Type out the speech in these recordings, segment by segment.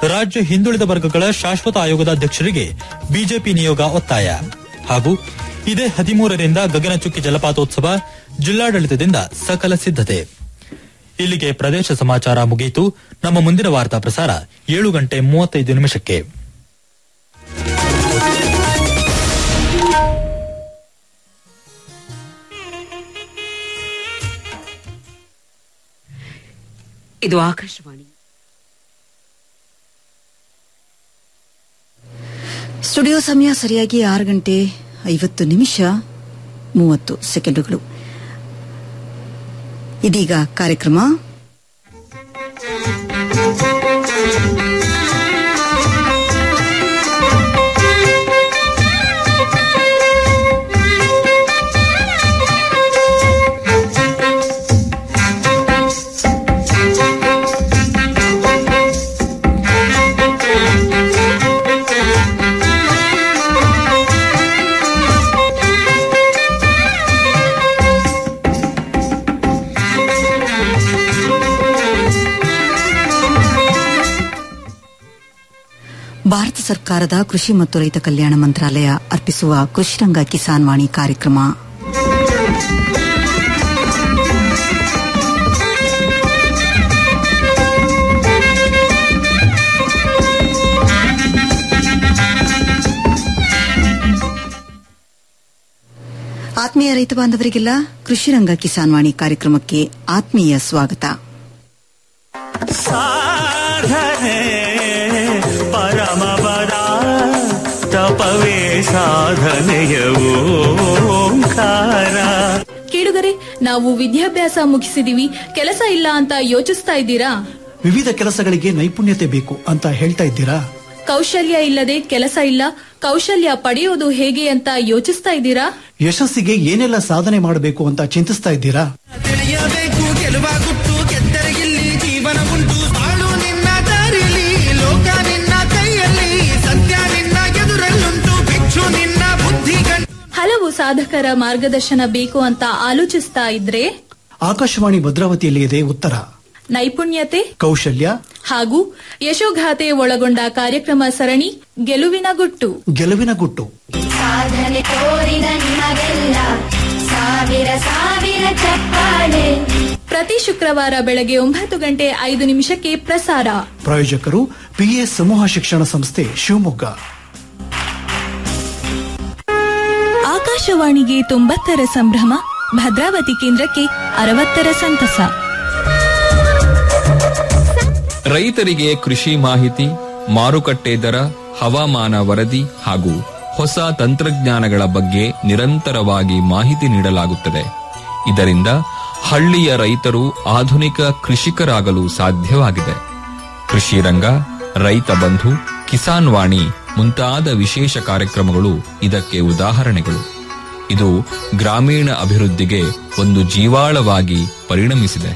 ರಾಜ್ಯ ಹಿಂದುಳಿದ ವರ್ಗಗಳ ಶಾಶ್ವತ ಆಯೋಗದ ಅಧ್ಯಕ್ಷರಿಗೆ ಬಿಜೆಪಿ ನಿಯೋಗ ಒತ್ತಾಯ ಹಾಗೂ ಇದೇ ಹದಿಮೂರರಿಂದ ಗಗನಚುಕ್ಕಿ ಜಲಪಾತೋತ್ಸವ ಜಿಲ್ಲಾಡಳಿತದಿಂದ ಸಕಲ ಸಿದ್ಧತೆ ಇಲ್ಲಿಗೆ ಪ್ರದೇಶ ಸಮಾಚಾರ ಮುಗಿಯಿತು ನಮ್ಮ ಮುಂದಿನ ವಾರ್ತಾ ಪ್ರಸಾರ ಏಳು ಗಂಟೆ ಮೂವತ್ತೈದು ನಿಮಿಷಕ್ಕೆ ಇದು ಆಕಾಶವಾಣಿ ಸ್ಟುಡಿಯೋ ಸಮಯ ಸರಿಯಾಗಿ ಆರು ಗಂಟೆ ಐವತ್ತು ನಿಮಿಷ ಮೂವತ್ತು ಸೆಕೆಂಡುಗಳು ಇದೀಗ ಕಾರ್ಯಕ್ರಮ ಭಾರತ ಸರ್ಕಾರದ ಕೃಷಿ ಮತ್ತು ರೈತ ಕಲ್ಯಾಣ ಮಂತ್ರಾಲಯ ಅರ್ಪಿಸುವ ಕೃಷಿರಂಗ ಕಿಸಾನ್ ವಾಣಿ ಕಾರ್ಯಕ್ರಮ ಆತ್ಮೀಯ ರೈತ ಬಾಂಧವರಿಗೆಲ್ಲ ಕೃಷಿರಂಗ ಕಿಸಾನ್ ವಾಣಿ ಕಾರ್ಯಕ್ರಮಕ್ಕೆ ಆತ್ಮೀಯ ಸ್ವಾಗತ ಸಾಧನೆ ಪರಮಪದ ತಪವೇ ಸಾಧನೆಯ ಓಂಕಾರ ಕೇಳುಗರೆ ನಾವು ವಿದ್ಯಾಭ್ಯಾಸ ಮುಗಿಸಿದೀವಿ ಕೆಲಸ ಇಲ್ಲ ಅಂತ ಯೋಚಿಸ್ತಾ ಇದ್ದೀರಾ ವಿವಿಧ ಕೆಲಸಗಳಿಗೆ ನೈಪುಣ್ಯತೆ ಬೇಕು ಅಂತ ಹೇಳ್ತಾ ಇದ್ದೀರಾ ಕೌಶಲ್ಯ ಇಲ್ಲದೆ ಕೆಲಸ ಇಲ್ಲ ಕೌಶಲ್ಯ ಪಡೆಯೋದು ಹೇಗೆ ಅಂತ ಯೋಚಿಸ್ತಾ ಇದ್ದೀರಾ ಯಶಸ್ಸಿಗೆ ಏನೆಲ್ಲ ಸಾಧನೆ ಮಾಡಬೇಕು ಅಂತ ಚಿಂತಿಸ್ತಾ ಇದ್ದೀರಾ ತಿಳಿಯಬೇಕು ಗೆಲುವ ಗುಟ್ಟು ಗೆದ್ದರೆ ಇಲ್ಲಿ ಜೀವನ ಉಂಟು ಬಾಳು ನಿನ್ನ ದಾರಿಲಿ ಲೋಕ ನಿನ್ನ ಕೈಯಲ್ಲಿ ಸತ್ಯ ನಿನ್ನ ಎದುರಲ್ಲುಂಟು ಭಿಕ್ಷು ನಿನ್ನ ಬುದ್ಧಿ ಗಂಟು ಹಲವು ಸಾಧಕರ ಮಾರ್ಗದರ್ಶನ ಬೇಕು ಅಂತ ಆಲೋಚಿಸ್ತಾ ಇದ್ರೆ ಆಕಾಶವಾಣಿ ಭದ್ರಾವತಿಯಲ್ಲಿ ಇದೆ ಉತ್ತರ ನೈಪುಣ್ಯತೆ ಕೌಶಲ್ಯ ಹಾಗೂ ಯಶೋಗಾಥೆ ಒಳಗೊಂಡ ಕಾರ್ಯಕ್ರಮ ಸರಣಿ ಗೆಲುವಿನ ಗುಟ್ಟು ಗೆಲುವಿನ ಗುಟ್ಟು ಸಾಧನೆ ತೋರಿದ ನಿಮಗೆಲ್ಲ ಸಾವಿರ ಸಾವಿರ ಚಪ್ಪಾಳೆ ಪ್ರತಿ ಶುಕ್ರವಾರ ಬೆಳಗ್ಗೆ ಒಂಬತ್ತು ಗಂಟೆ ಐದು ನಿಮಿಷಕ್ಕೆ ಪ್ರಸಾರ ಪ್ರಾಯೋಜಕರು ಪಿಎಸ್ ಸಮೂಹ ಶಿಕ್ಷಣ ಸಂಸ್ಥೆ ಶಿವಮೊಗ್ಗ ಆಕಾಶವಾಣಿಗೆ ತೊಂಬತ್ತರ ಸಂಭ್ರಮ ಭದ್ರಾವತಿ ಕೇಂದ್ರಕ್ಕೆ ಅರವತ್ತರ ಸಂತಸ ರೈತರಿಗೆ ಕೃಷಿ ಮಾಹಿತಿ ಮಾರುಕಟ್ಟೆ ದರ ಹವಾಮಾನ ವರದಿ ಹಾಗೂ ಹೊಸ ತಂತ್ರಜ್ಞಾನಗಳ ಬಗ್ಗೆ ನಿರಂತರವಾಗಿ ಮಾಹಿತಿ ನೀಡಲಾಗುತ್ತದೆ ಇದರಿಂದ ಹಳ್ಳಿಯ ರೈತರು ಆಧುನಿಕ ಕೃಷಿಕರಾಗಲು ಸಾಧ್ಯವಾಗಿದೆ ಕೃಷಿ ರಂಗ ರೈತ ಬಂಧು ಕಿಸಾನ್ ವಾಣಿ ಮುಂತಾದ ವಿಶೇಷ ಕಾರ್ಯಕ್ರಮಗಳು ಇದಕ್ಕೆ ಉದಾಹರಣೆಗಳು ಇದು ಗ್ರಾಮೀಣ ಅಭಿವೃದ್ಧಿಗೆ ಒಂದು ಜೀವಾಳವಾಗಿ ಪರಿಣಮಿಸಿದೆ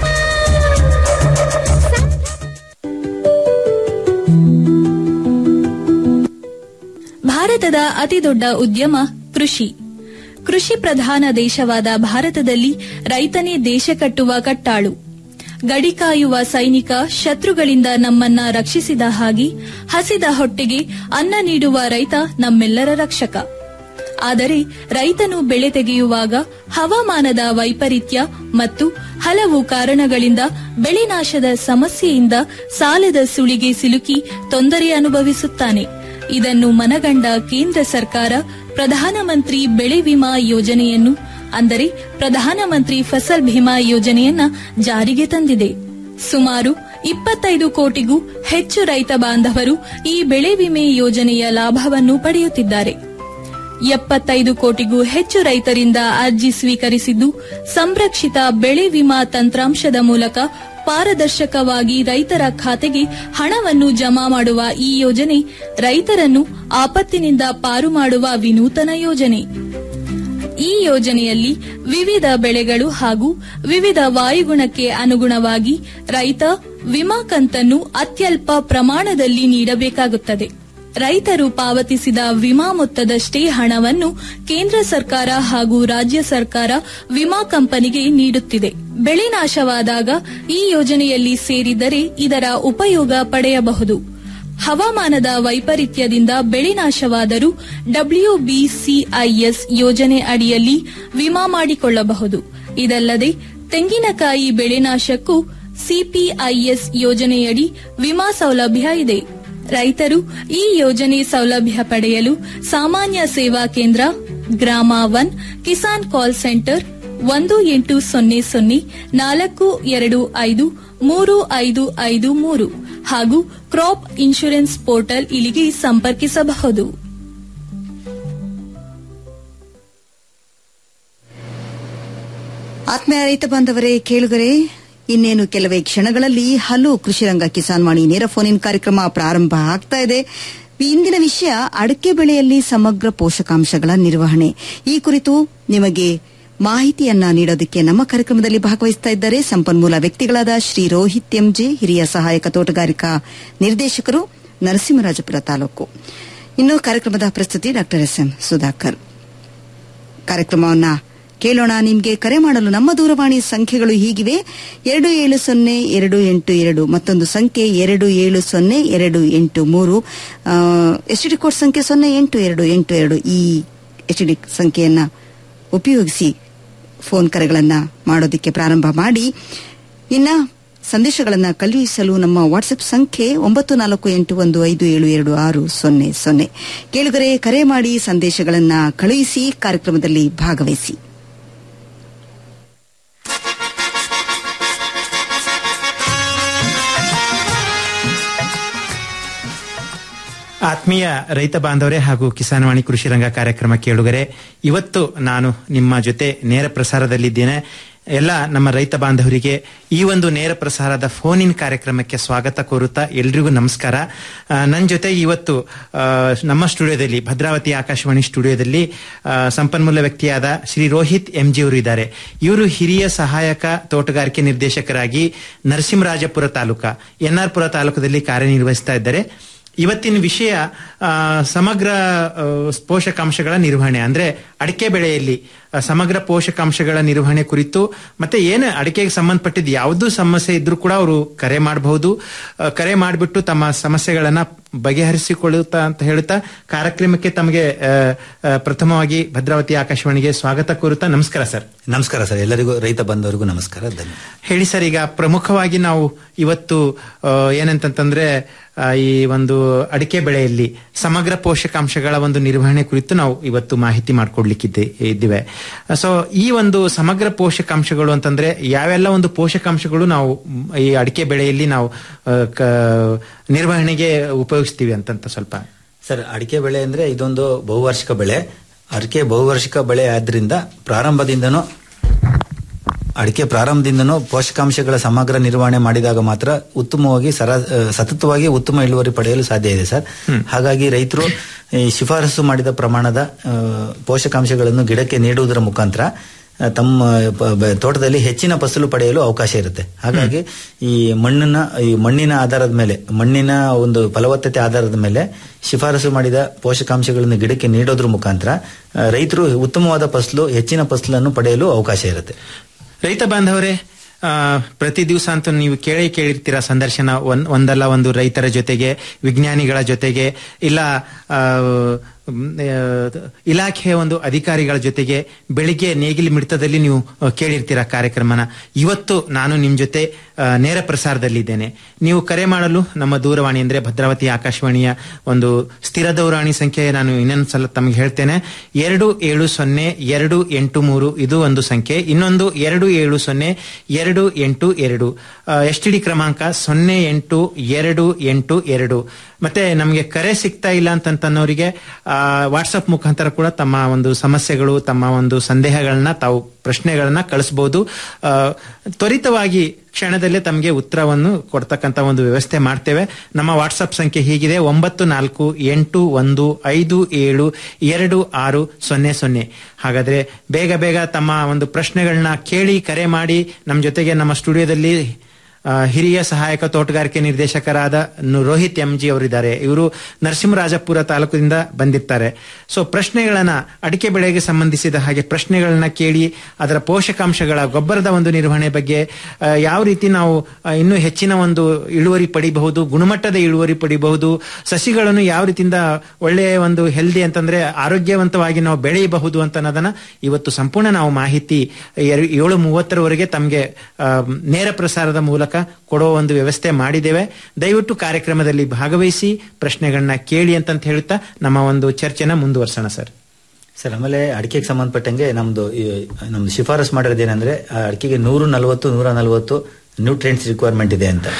ಭಾರತದ ಅತಿದೊಡ್ಡ ಉದ್ಯಮ ಕೃಷಿ ಕೃಷಿ ಪ್ರಧಾನ ದೇಶವಾದ ಭಾರತದಲ್ಲಿ ರೈತನೇ ದೇಶ ಕಟ್ಟುವ ಕಟ್ಟಾಳು ಗಡಿ ಕಾಯುವ ಸೈನಿಕ ಶತ್ರುಗಳಿಂದ ನಮ್ಮನ್ನ ರಕ್ಷಿಸಿದ ಹಾಗೆ ಹಸಿದ ಹೊಟ್ಟೆಗೆ ಅನ್ನ ನೀಡುವ ರೈತ ನಮ್ಮೆಲ್ಲರ ರಕ್ಷಕ ಆದರೆ ರೈತನು ಬೆಳೆ ತೆಗೆಯುವಾಗ ಹವಾಮಾನದ ವೈಪರೀತ್ಯ ಮತ್ತು ಹಲವು ಕಾರಣಗಳಿಂದ ಬೆಳೆ ನಾಶದ ಸಮಸ್ಯೆಯಿಂದ ಸಾಲದ ಸುಳಿಗೆ ಸಿಲುಕಿ ತೊಂದರೆ ಅನುಭವಿಸುತ್ತಾನೆ ಇದನ್ನು ಮನಗಂಡ ಕೇಂದ್ರ ಸರ್ಕಾರ ಪ್ರಧಾನಮಂತ್ರಿ ಬೆಳೆ ವಿಮಾ ಯೋಜನೆಯನ್ನು ಅಂದರೆ ಪ್ರಧಾನಮಂತ್ರಿ ಫಸಲ್ ಭೀಮಾ ಯೋಜನೆಯನ್ನ ಜಾರಿಗೆ ತಂದಿದೆ ಸುಮಾರು ಇಪ್ಪತ್ತೈದು ಕೋಟಿಗೂ ಹೆಚ್ಚು ರೈತ ಬಾಂಧವರು ಈ ಬೆಳೆ ವಿಮೆ ಯೋಜನೆಯ ಲಾಭವನ್ನು ಪಡೆಯುತ್ತಿದ್ದಾರೆ ಎಪ್ಪತ್ತೈದು ಕೋಟಿಗೂ ಹೆಚ್ಚು ರೈತರಿಂದ ಅರ್ಜಿ ಸ್ವೀಕರಿಸಿದ್ದು ಸಂರಕ್ಷಿತ ಬೆಳೆ ವಿಮಾ ತಂತ್ರಾಂಶದ ಮೂಲಕ ಪಾರದರ್ಶಕವಾಗಿ ರೈತರ ಖಾತೆಗೆ ಹಣವನ್ನು ಜಮಾ ಮಾಡುವ ಈ ಯೋಜನೆ ರೈತರನ್ನು ಆಪತ್ತಿನಿಂದ ಪಾರು ಮಾಡುವ ವಿನೂತನ ಯೋಜನೆ ಈ ಯೋಜನೆಯಲ್ಲಿ ವಿವಿಧ ಬೆಳೆಗಳು ಹಾಗೂ ವಿವಿಧ ವಾಯುಗುಣಕ್ಕೆ ಅನುಗುಣವಾಗಿ ರೈತ ವಿಮಾ ಕಂತನ್ನು ಅತ್ಯಲ್ಪ ಪ್ರಮಾಣದಲ್ಲಿ ನೀಡಬೇಕಾಗುತ್ತದೆ ರೈತರು ಪಾವತಿಸಿದ ವಿಮಾ ಮೊತ್ತದಷ್ಟೇ ಹಣವನ್ನು ಕೇಂದ್ರ ಸರ್ಕಾರ ಹಾಗೂ ರಾಜ್ಯ ಸರ್ಕಾರ ವಿಮಾ ಕಂಪನಿಗೆ ನೀಡುತ್ತಿದೆ ಬೆಳೆ ನಾಶವಾದಾಗ ಈ ಯೋಜನೆಯಲ್ಲಿ ಸೇರಿದರೆ ಇದರ ಉಪಯೋಗ ಪಡೆಯಬಹುದು ಹವಾಮಾನದ ವೈಪರೀತ್ಯದಿಂದ ಬೆಳೆ ನಾಶವಾದರೂ ಡಬ್ಲ್ಯೂಬಿಸಿಐಎಸ್ ಯೋಜನೆ ಅಡಿಯಲ್ಲಿ ವಿಮಾ ಮಾಡಿಕೊಳ್ಳಬಹುದು ಇದಲ್ಲದೆ ತೆಂಗಿನಕಾಯಿ ಬೆಳೆ ನಾಶಕ್ಕೂ ಸಿಪಿಐಎಸ್ ಯೋಜನೆಯಡಿ ವಿಮಾ ಸೌಲಭ್ಯ ಇದೆ ರೈತರು ಈ ಯೋಜನೆ ಸೌಲಭ್ಯ ಪಡೆಯಲು ಸಾಮಾನ್ಯ ಸೇವಾ ಕೇಂದ್ರ ಗ್ರಾಮ ಒನ್ ಕಿಸಾನ್ ಕಾಲ್ ಸೆಂಟರ್ ಒಂದು ಎಂಟು ಸೊನ್ನೆ ಸೊನ್ನೆ ನಾಲ್ಕು ಎರಡು ಐದು ಮೂರು ಐದು ಐದು ಮೂರು ಹಾಗೂ ಕ್ರಾಪ್ ಇನ್ಶೂರೆನ್ಸ್ ಪೋರ್ಟಲ್ ಇಲ್ಲಿಗೆ ಸಂಪರ್ಕಿಸಬಹುದು ಆತ್ಮೀಯ ರೈತ ಬಾಂಧವರೇ ಕೇಳುಗರೆ ಇನ್ನೇನು ಕೆಲವೇ ಕ್ಷಣಗಳಲ್ಲಿ ಹಲೋ ಕೃಷಿ ರಂಗ ಕಿಸಾನ್ ವಾಣಿ ನೇರ ಫೋನ್ ಇನ್ ಕಾರ್ಯಕ್ರಮ ಪ್ರಾರಂಭ ಆಗ್ತಾ ಇದೆ ಇಂದಿನ ವಿಷಯ ಅಡಕೆ ಬೆಳೆಯಲ್ಲಿ ಸಮಗ್ರ ಪೋಷಕಾಂಶಗಳ ನಿರ್ವಹಣೆ ಈ ಕುರಿತು ನಿಮಗೆ ಮಾಹಿತಿಯನ್ನ ನೀಡೋದಕ್ಕೆ ನಮ್ಮ ಕಾರ್ಯಕ್ರಮದಲ್ಲಿ ಭಾಗವಹಿಸ್ತಾ ಇದ್ದಾರೆ ಸಂಪನ್ಮೂಲ ವ್ಯಕ್ತಿಗಳಾದ ಶ್ರೀ ರೋಹಿತ್ ಎಂಜೆ ಹಿರಿಯ ಸಹಾಯಕ ತೋಟಗಾರಿಕಾ ನಿರ್ದೇಶಕರು ನರಸಿಂಹರಾಜಪುರ ತಾಲೂಕು ಇನ್ನು ಕಾರ್ಯಕ್ರಮದ ಪ್ರಸ್ತುತಿ ಡಾ ಎಸ್ ಎಂ ಸುಧಾಕರ್ ಕಾರ್ಯಕ್ರಮವನ್ನ ಕೇಳೋಣ ನಿಮಗೆ ಕರೆ ಮಾಡಲು ನಮ್ಮ ದೂರವಾಣಿ ಸಂಖ್ಯೆಗಳು ಹೀಗಿವೆ ಎರಡು ಏಳು ಸೊನ್ನೆ ಎರಡು ಎಂಟು ಎರಡು ಮತ್ತೊಂದು ಸಂಖ್ಯೆ ಎರಡು ಏಳು ಸೊನ್ನೆ ಎರಡು ಎಂಟು ಮೂರು ಎಚ್ ಡಿ ಕೋಡ್ ಸಂಖ್ಯೆ ಸೊನ್ನೆ ಎಂಟು ಎರಡು ಎಂಟು ಎರಡು ಈ ಎಚ್ ಡಿ ಸಂಖ್ಯೆಯನ್ನ ಉಪಯೋಗಿಸಿ ಫೋನ್ ಕರೆಗಳನ್ನ ಮಾಡೋದಕ್ಕೆ ಪ್ರಾರಂಭ ಮಾಡಿ ಇನ್ನ ಸಂದೇಶಗಳನ್ನ ಕಳುಹಿಸಲು ನಮ್ಮ ವಾಟ್ಸ್ಆಪ್ ಸಂಖ್ಯೆ ಒಂಬತ್ತು ನಾಲ್ಕು ಎಂಟು ಒಂದು ಐದು ಏಳು ಎರಡು ಆರು ಸೊನ್ನೆ ಸೊನ್ನೆ ಕೇಳುಗರೆ ಕರೆ ಮಾಡಿ ಸಂದೇಶಗಳನ್ನ ಕಳುಹಿಸಿ ಕಾರ್ಯಕ್ರಮದಲ್ಲಿ ಭಾಗವಹಿಸಿ ಆತ್ಮೀಯ ರೈತ ಬಾಂಧವರೇ ಹಾಗೂ ಕಿಸಾನ್ವಾಣಿ ಕೃಷಿ ರಂಗ ಕಾರ್ಯಕ್ರಮ ಕೇಳುಗರೆ ಇವತ್ತು ನಾನು ನಿಮ್ಮ ಜೊತೆ ನೇರ ಪ್ರಸಾರದಲ್ಲಿದ್ದೇನೆ ಎಲ್ಲ ನಮ್ಮ ರೈತ ಬಾಂಧವರಿಗೆ ಈ ಒಂದು ನೇರ ಪ್ರಸಾರದ ಫೋನ್ ಇನ್ ಕಾರ್ಯಕ್ರಮಕ್ಕೆ ಸ್ವಾಗತ ಕೋರುತ್ತಾ ಎಲ್ರಿಗೂ ನಮಸ್ಕಾರ ನನ್ನ ಜೊತೆ ಇವತ್ತು ಆ, ನಮ್ಮ ಸ್ಟುಡಿಯೋದಲ್ಲಿ ಭದ್ರಾವತಿ ಆಕಾಶವಾಣಿ ಸ್ಟುಡಿಯೋದಲ್ಲಿ ಆ, ಸಂಪನ್ಮೂಲ ವ್ಯಕ್ತಿಯಾದ ಶ್ರೀ ರೋಹಿತ್ ಎಂಜಿ ಅವರು ಇದ್ದಾರೆ ಇವರು ಹಿರಿಯ ಸಹಾಯಕ ತೋಟಗಾರಿಕೆ ನಿರ್ದೇಶಕರಾಗಿ ನರಸಿಂಹರಾಜಪುರ ತಾಲೂಕ ಎನ್ಆರ್ ಪುರ ತಾಲೂಕದಲ್ಲಿ ಕಾರ್ಯನಿರ್ವಹಿಸ್ತಾ ಇದ್ದಾರೆ ಇವತ್ತಿನ ವಿಷಯ ಆ, ಸಮಗ್ರ ಆ, ಪೋಷಕಾಂಶಗಳ ನಿರ್ವಹಣೆ ಅಂದ್ರೆ ಅಡಿಕೆ ಬೆಳೆಯಲ್ಲಿ ಆ, ಸಮಗ್ರ ಪೋಷಕಾಂಶಗಳ ನಿರ್ವಹಣೆ ಕುರಿತು ಮತ್ತೆ ಏನು ಅಡಿಕೆಗೆ ಸಂಬಂಧಪಟ್ಟಿದ್ದು ಯಾವುದೂ ಸಮಸ್ಯೆ ಇದ್ರೂ ಕೂಡ ಅವರು ಕರೆ ಮಾಡಬಹುದು ಆ, ಕರೆ ಮಾಡಿಬಿಟ್ಟು ತಮ್ಮ ಸಮಸ್ಯೆಗಳನ್ನ ಬಗೆಹರಿಸಿಕೊಳ್ಳುತ್ತಾ ಅಂತ ಹೇಳುತ್ತಾ ಕಾರ್ಯಕ್ರಮಕ್ಕೆ ತಮಗೆ ಆ, ಆ, ಪ್ರಥಮವಾಗಿ ಭದ್ರಾವತಿ ಆಕಾಶವಾಣಿಗೆ ಸ್ವಾಗತ ಕೋರುತ್ತಾ ನಮಸ್ಕಾರ ಸರ್ ನಮಸ್ಕಾರ ಸರ್ ಎಲ್ಲರಿಗೂ ರೈತ ಬಂಧವರಿಗೂ ನಮಸ್ಕಾರ ಧನ್ಯವಾದ ಹೇಳಿ ಸರ್ ಈಗ ಪ್ರಮುಖವಾಗಿ ನಾವು ಇವತ್ತು ಆ, ಏನಂತಂತಂದ್ರೆ ಆ, ಈ ಒಂದು ಅಡಿಕೆ ಬೆಳೆಯಲ್ಲಿ ಸಮಗ್ರ ಪೋಷಕಾಂಶಗಳ ಒಂದು ನಿರ್ವಹಣೆ ಕುರಿತು ನಾವು ಇವತ್ತು ಮಾಹಿತಿ ಮಾಡ್ಕೊಡ್ಲಿಕ್ಕಿದ್ದೆ ಇದ್ದೇವೆ ಸೊ ಈ ಒಂದು ಸಮಗ್ರ ಪೋಷಕಾಂಶಗಳು ಅಂತಂದ್ರೆ ಯಾವೆಲ್ಲ ಒಂದು ಪೋಷಕಾಂಶಗಳು ನಾವು ಮ್, ಈ ಅಡಿಕೆ ಬೆಳೆಯಲ್ಲಿ ನಾವು ಆ, ಕ- ನಿರ್ವಹಣೆಗೆ ಉಪಯೋಗಿಸ್ತೀವಿ ಅಂತಂತ ಸ್ವಲ್ಪ ಸರ್ ಅಡಿಕೆ ಬೆಳೆ ಅಂದ್ರೆ ಇದೊಂದು ಬಹುವಾರ್ಷಿಕ ಬೆಳೆ ಅಡಿಕೆ ಬಹುವಾರ್ಷಿಕ ಬೆಳೆ ಆದ್ರಿಂದ ಪ್ರಾರಂಭದಿಂದನೂ ಅಡಿಕೆ ಪ್ರಾರಂಭದಿಂದನೂ ಪೋಷಕಾಂಶಗಳ ಸಮಗ್ರ ನಿರ್ವಹಣೆ ಮಾಡಿದಾಗ ಮಾತ್ರ ಉತ್ತಮವಾಗಿ ಸರ ಆ, ಸತತವಾಗಿ ಉತ್ತಮ ಇಳುವರಿ ಪಡೆಯಲು ಸಾಧ್ಯ ಇದೆ ಸರ್ ಹಾಗಾಗಿ ರೈತರು ಈ ಶಿಫಾರಸು ಮಾಡಿದ ಪ್ರಮಾಣದ ಆ, ಪೋಷಕಾಂಶಗಳನ್ನು ಗಿಡಕ್ಕೆ ನೀಡುವುದರ ಮುಖಾಂತರ ಆ, ತಮ್ಮ ಪ- ಬ- ತೋಟದಲ್ಲಿ ಹೆಚ್ಚಿನ ಫಸಲು ಪಡೆಯಲು ಅವಕಾಶ ಇರುತ್ತೆ ಹಾಗಾಗಿ ಈ ಮಣ್ಣಿನ ಈ ಮಣ್ಣಿನ ಆಧಾರದ ಮೇಲೆ ಮಣ್ಣಿನ ಒಂದು ಫಲವತ್ತತೆ ಆಧಾರದ ಮೇಲೆ ಶಿಫಾರಸು ಮಾಡಿದ ಪೋಷಕಾಂಶಗಳನ್ನು ಗಿಡಕ್ಕೆ ನೀಡೋದ್ರ ಮುಖಾಂತರ ಆ, ರೈತರು ಉತ್ತಮವಾದ ಫಸಲು ಹೆಚ್ಚಿನ ಫಸಲನ್ನು ಪಡೆಯಲು ಅವಕಾಶ ಇರುತ್ತೆ ರೈತ ಬಾಂಧವರೇ ಆ, ಪ್ರತಿ ದಿವಸ ಅಂತೂ ನೀವು ಕೇಳೇ ಕೇಳಿರ್ತೀರ ಸಂದರ್ಶನ ಒಂದ್ ಒಂದಲ್ಲ ಒಂದು ರೈತರ ಜೊತೆಗೆ ವಿಜ್ಞಾನಿಗಳ ಜೊತೆಗೆ ಇಲ್ಲ ಆ, ಮ್, ಆ, ಇಲಾಖೆಯ ಒಂದು ಅಧಿಕಾರಿಗಳ ಜೊತೆಗೆ ಬೆಳಿಗ್ಗೆ ನೇಗಿಲು ಮಿಡಿತದಲ್ಲಿ ನೀವು ಆ, ಕೇಳಿರ್ತೀರ ಕಾರ್ಯಕ್ರಮನ ಇವತ್ತು ನಾನು ನಿಮ್ ಜೊತೆ ಆ, ನೇರ ಪ್ರಸಾರದಲ್ಲಿದ್ದೇನೆ ನೀವು ಕರೆ ಮಾಡಲು ನಮ್ಮ ದೂರವಾಣಿ ಅಂದ್ರೆ ಭದ್ರಾವತಿ ಆಕಾಶವಾಣಿಯ ಒಂದು ಸ್ಥಿರ ದೂರವಾಣಿ ಸಂಖ್ಯೆ ನಾನು ಇನ್ನೊಂದು ಸಲ ತಮಗೆ ಹೇಳ್ತೇನೆ ಎರಡು ಏಳು ಸೊನ್ನೆ ಎರಡು ಎಂಟು ಮೂರು ಇದು ಒಂದು ಸಂಖ್ಯೆ ಇನ್ನೊಂದು ಎರಡು ಏಳು ಸೊನ್ನೆ ಎರಡು ಎಂಟು ಎರಡು ಎಸ್ ಟಿ ಡಿ ಕ್ರಮಾಂಕ ಸೊನ್ನೆ ಎಂಟು ಎರಡು ಎಂಟು ಎರಡು ಮತ್ತೆ ನಮಗೆ ಕರೆ ಸಿಗ್ತಾ ಇಲ್ಲ ಅಂತನ್ನೋರಿಗೆ ವಾಟ್ಸಪ್ ಮುಖಾಂತರ ಕೂಡ ತಮ್ಮ ಒಂದು ಸಮಸ್ಯೆಗಳು ತಮ್ಮ ಒಂದು ಸಂದೇಹಗಳನ್ನ ತಾವು ಪ್ರಶ್ನೆಗಳನ್ನ ಕಳಿಸಬಹುದು ಆ, ತ್ವರಿತವಾಗಿ ಕ್ಷಣದಲ್ಲೇ ತಮಗೆ ಉತ್ತರವನ್ನು ಕೊಡ್ತಕ್ಕಂತ ಒಂದು ವ್ಯವಸ್ಥೆ ಮಾಡ್ತೇವೆ ನಮ್ಮ ವಾಟ್ಸಪ್ ಸಂಖ್ಯೆ ಹೀಗಿದೆ ಒಂಬತ್ತು ನಾಲ್ಕು ಎಂಟು ಒಂದು ಐದು ಏಳು ಎರಡು ಆರು ಸೊನ್ನೆ ಸೊನ್ನೆ ಹಾಗಾದ್ರೆ ಬೇಗ ಬೇಗ ತಮ್ಮ ಒಂದು ಪ್ರಶ್ನೆಗಳನ್ನ ಕೇಳಿ ಕರೆ ಮಾಡಿ ನಮ್ಮ ಜೊತೆಗೆ ನಮ್ಮ ಸ್ಟುಡಿಯೋದಲ್ಲಿ ಆ, ಹಿರಿಯ ಸಹಾಯಕ ತೋಟಗಾರಿಕೆ ನಿರ್ದೇಶಕರಾದ ನು- ರೋಹಿತ್ ಎಂ ಜಿ ಅವರಿದ್ದಾರೆ ಇವರು ನರಸಿಂಹರಾಜಪುರ ತಾಲೂಕಿನಿಂದ ಬಂದಿರ್ತಾರೆ ಸೊ ಪ್ರಶ್ನೆಗಳನ್ನ ಅಡಿಕೆ ಬೆಳೆಗೆ ಸಂಬಂಧಿಸಿದ ಹಾಗೆ ಪ್ರಶ್ನೆಗಳನ್ನ ಕೇಳಿ ಅದರ ಪೋಷಕಾಂಶಗಳ ಗೊಬ್ಬರದ ಒಂದು ನಿರ್ವಹಣೆ ಬಗ್ಗೆ ಆ, ಯಾವ ರೀತಿ ನಾವು ಆ, ಇನ್ನೂ ಹೆಚ್ಚಿನ ಒಂದು ಇಳುವರಿ ಪಡಿಬಹುದು ಗುಣಮಟ್ಟದ ಇಳುವರಿ ಪಡಿಬಹುದು ಸಸಿಗಳನ್ನು ಯಾವ ರೀತಿಯಿಂದ ಒಳ್ಳೆಯ ಒಂದು ಹೆಲ್ದಿ ಅಂತಂದ್ರೆ ಆರೋಗ್ಯವಂತವಾಗಿ ನಾವು ಬೆಳೆಯಬಹುದು ಅಂತ ಅನ್ನೋದನ್ನ ಇವತ್ತು ಸಂಪೂರ್ಣ ನಾವು ಮಾಹಿತಿ ಎರ- ಏಳು ಮೂವತ್ತರವರೆಗೆ ತಮಗೆ ನೇರ ಪ್ರಸಾರದ ಮೂಲಕ ಕೊಡೋ ಒಂದು ವ್ಯವಸ್ಥೆ ಮಾಡಿದ್ದೇವೆ ದಯವಿಟ್ಟು ಕಾರ್ಯಕ್ರಮದಲ್ಲಿ ಭಾಗವಹಿಸಿ ಪ್ರಶ್ನೆಗಳನ್ನ ಕೇಳಿ ಅಂತಂತ ಹೇಳುತ್ತಾ ನಮ್ಮ ಒಂದು ಚರ್ಚೆನ ಮುಂದುವರ್ಸೋಣ ಸರ್ ಸರ್ ಆಮೇಲೆ ಅಡಿಕೆಗೆ ಸಂಬಂಧಪಟ್ಟಂಗೆ ನಮ್ದು ಈ, ನಮ್ದು ಶಿಫಾರಸ್ ಮಾಡಿರೋದು ಏನಂದ್ರೆ ಆ ಅಡಿಕೆಗೆ ನೂರು ನಲವತ್ತು ನೂರ ನಲವತ್ತು ನ್ಯೂಟ್ರಿಯೆಂಟ್ಸ್ ರಿಕ್ವೈರ್ಮೆಂಟ್ ಇದೆ ಅಂತ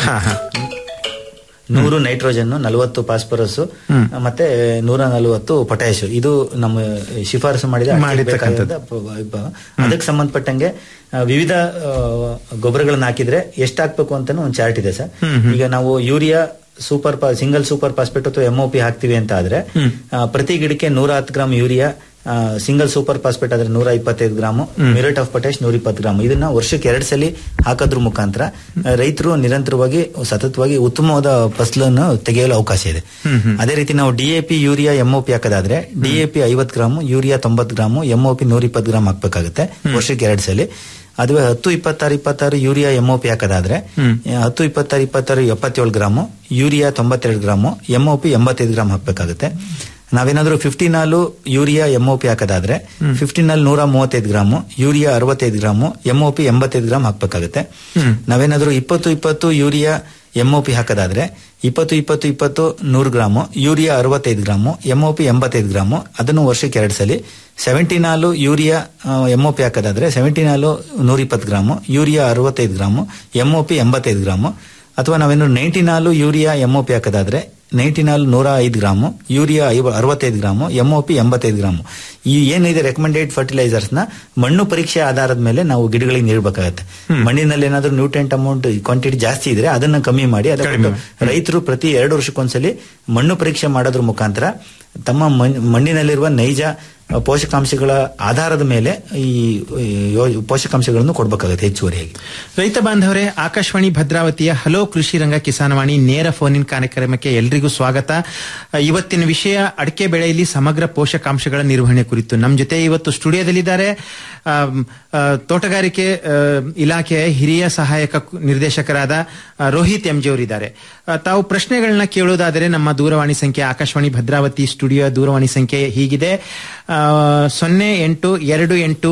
ನೂರು ನೈಟ್ರೋಜನ್ ನಲವತ್ತು ಫಾಸ್ಫರಸ್ ಮತ್ತೆ ನೂರ ನಲವತ್ತು ಪೊಟ್ಯಾಶ್ ಇದು ನಮ್ಮ ಶಿಫಾರಸು ಮಾಡಿದ ಅಡಿಕೆಗೆ ಮಾಡಿರ್ತಕ್ಕಂಥದ್ದು. ಬೇಕಾದ ಪ- ಪ- ಅದಕ್ಕೆ ಸಂಬಂಧಪಟ್ಟಂಗೆ ಆ, ವಿವಿಧ ಆ, ಗೊಬ್ಬರಗಳನ್ನ ಹಾಕಿದ್ರೆ ಎಷ್ಟು ಹಾಕ್ಬೇಕು ಅಂತಾನು ಒಂದು ಚಾರ್ಟ್ ಇದೆ ಸರ್ ಈಗ ನಾವು urea super single super phosphate ಅಥವಾ ಎಂ ಪಿ ಹಾಕ್ತಿವಿ ಅಂತ ಆದ್ರೆ ಆ, ಪ್ರತಿ ಗಿಡಕ್ಕೆ ನೂರ ಹತ್ತು gram urea single super phosphate ಆದ್ರೆ ನೂರ ಇಪ್ಪತ್ತೈದು ಗ್ರಾಮ್ ಮ್ಯೂರೇಟ್ ಆಫ್ ಪೊಟ್ಯಾಶ್ ನೂರ ಇಪ್ಪತ್ತು ಗ್ರಾಮ್ ಇದನ್ನ ವರ್ಷಕ್ಕೆ ಎರಡು ಸಲ ಹಾಕೋದ್ರ ಮುಖಾಂತರ ರೈತರು ನಿರಂತರವಾಗಿ ಸತತವಾಗಿ ಉತ್ತಮವಾದ ಫಸಲನ್ನು ತೆಗೆಯಲು ಅವಕಾಶ ಇದೆ ಅದೇ ರೀತಿ ನಾವು ಡಿಎಪಿ ಯೂರಿಯಾ ಎಂಒಪಿ ಹಾಕೋದಾದ್ರೆ ಡಿಎಪಿ ಐವತ್ತು ಗ್ರಾಮ್ ಯೂರಿಯಾ ತೊಂಬತ್ತು ಗ್ರಾಮ್ ಎಂಒಪಿ ನೂರ ಇಪ್ಪತ್ತು ಗ್ರಾಮ್ ಹಾಕ್ಬೇಕಾಗುತ್ತೆ ವರ್ಷಕ್ಕೆ ಎರಡು ಸಲ ಅದುವೇ ಹತ್ತು ಇಪ್ಪತ್ತಾರು ಇಪ್ಪತ್ತಾರು ಯೂರಿಯಾ ಎಂಒಪಿ ಹಾಕೋದಾದ್ರೆ ಹತ್ತು ಇಪ್ಪತ್ತಾರು ಇಪ್ಪತ್ತಾರು ಎಪ್ಪತ್ತೇಳು ಗ್ರಾಮು ಯೂರಿಯಾ ತೊಂಬತ್ತೆರಡು ಗ್ರಾಮು ಎಂಒಪಿ ಎಂಬತ್ತೈದು ಗ್ರಾಮ್ ಹಾಕ್ಬೇಕಾಗುತ್ತೆ ನಾವೇನಾದ್ರೂ ಫಿಫ್ಟಿನಾಲು ಯೂರಿಯಾ ಎಂಒಪಿ ಹಾಕೋದಾದ್ರೆ ಫಿಫ್ಟಿನಾಲ್ ನೂರ ಮೂವತ್ತೈದು ಗ್ರಾಮು ಯೂರಿಯಾ ಅರವತ್ತೈದು ಗ್ರಾಮು ಎಂಒಪಿ ಎಂಬತ್ತೈದು ಗ್ರಾಮ್ ಹಾಕ್ಬೇಕಾಗುತ್ತೆ ನಾವೇನಾದ್ರೂ ಇಪ್ಪತ್ತು ಇಪ್ಪತ್ತು ಯೂರಿಯಾ ಎಂಒಪಿ ಹಾಕೋದಾದ್ರೆ ಇಪ್ಪತ್ತು ಇಪ್ಪತ್ತು ಇಪ್ಪತ್ತು ನೂರು ಗ್ರಾಮು ಯೂರಿಯಾ ಅರವತ್ತೈದು ಗ್ರಾಮು ಎಂಒಪಿ ಎಂಬತ್ತೈದು ಗ್ರಾಮು ಅದನ್ನು ವರ್ಷಕ್ಕೆ ಎರಡು ಸಲ ಸೆವೆಂಟಿನಾಲು ಯೂರಿಯಾ ಎಂಒಪಿ ಹಾಕೋದಾದ್ರೆ ಸೆವೆಂಟಿನಾಲು ನೂರ ಇಪ್ಪತ್ತು ಗ್ರಾಮು ಯೂರಿಯಾ ಅರವತ್ತೈದು ಗ್ರಾಮು ಎಂಒಪಿ ಎಂಬತ್ತೈದು ಗ್ರಾಮು ಅಥವಾ ನಾವೇನು ನೈಂಟಿನಾಲು ಯೂರಿಯಾ ಎಂಒಪಿ ಹಾಕೋದಾದ್ರೆ ನೈಂಟಿನಾಲ್ ನೂರ ಐದು ಗ್ರಾಮು ಯೂರಿಯಾ ಐವ ಅರವತ್ತೈದು ಗ್ರಾಮು ಎಂಒಪಿ ಎಂಬತ್ತೈದು ಗ್ರಾಮು ಈ ಏನಿದೆ ರೆಕಮೆಂಡೆಡ್ ಫರ್ಟಿಲೈಸರ್ಸ್ ನ ಮಣ್ಣು ಪರೀಕ್ಷೆ ಆಧಾರದ ಮೇಲೆ ನಾವು ಗಿಡಗಳಿಗೆ ನೀಡಬೇಕಾಗತ್ತೆ ಮಣ್ಣಿನಲ್ಲಿ ಏನಾದ್ರೂ ನ್ಯೂಟ್ರೆಂಟ್ ಅಮೌಂಟ್ ಕ್ವಾಂಟಿಟಿ ಜಾಸ್ತಿ ಇದ್ರೆ ಅದನ್ನ ಕಮ್ಮಿ ಮಾಡಿ ಅದಕ್ಕೆ ರೈತರು ಪ್ರತಿ ಎರಡು ವರ್ಷಕ್ಕೊಂದ್ಸಲಿ ಮಣ್ಣು ಪರೀಕ್ಷೆ ಮಾಡೋದ್ರ ಮುಖಾಂತರ ತಮ್ಮ ಮಣ್- ಮಣ್ಣಿನಲ್ಲಿರುವ ನೈಜ ಪೋಷಕಾಂಶಗಳ ಆಧಾರದ ಮೇಲೆ ಈ ಈ ಯೋ- ಪೋಷಕಾಂಶಗಳನ್ನು ಕೊಡಬೇಕಾಗುತ್ತೆ ಹೆಚ್ಚುವರಿಯಾಗಿ ರೈತ ಬಾಂಧವರೇ ಆಕಾಶವಾಣಿ ಭದ್ರಾವತಿಯ ಹಲೋ ಕೃಷಿ ರಂಗ ಕಿಸಾನವಾಣಿ ನೇರ ಫೋನ್ ಇನ್ ಕಾರ್ಯಕ್ರಮಕ್ಕೆ ಎಲ್ರಿಗೂ ಸ್ವಾಗತ ಅ, ಇವತ್ತಿನ ವಿಷಯ ಅಡಿಕೆ ಬೆಳೆಯಲ್ಲಿ ಸಮಗ್ರ ಪೋಷಕಾಂಶಗಳ ನಿರ್ವಹಣೆ ಕುರಿತು ನಮ್ಮ ಜೊತೆ ಇವತ್ತು ಸ್ಟುಡಿಯೋದಲ್ಲಿದ್ದಾರೆ ಆಮ್, ಆ, ತೋಟಗಾರಿಕೆ ಆ, ಇಲಾಖೆಯ ಹಿರಿಯ ಸಹಾಯಕ ಕು- ನಿರ್ದೇಶಕರಾದ ಆ, ರೋಹಿತ್ ಎಂಜಿ ಅವರಿದ್ದಾರೆ ಆ, ತಾವು ಪ್ರಶ್ನೆಗಳನ್ನ ಕೇಳೋದಾದರೆ ನಮ್ಮ ದೂರವಾಣಿ ಸಂಖ್ಯೆ ಆಕಾಶವಾಣಿ ಭದ್ರಾವತಿ ಸ್ಟುಡಿಯೋ ದೂರವಾಣಿ ಸಂಖ್ಯೆ ಹೀಗಿದೆ ಆ, ಸೊನ್ನೆ ಎಂಟು ಎರಡು ಎಂಟು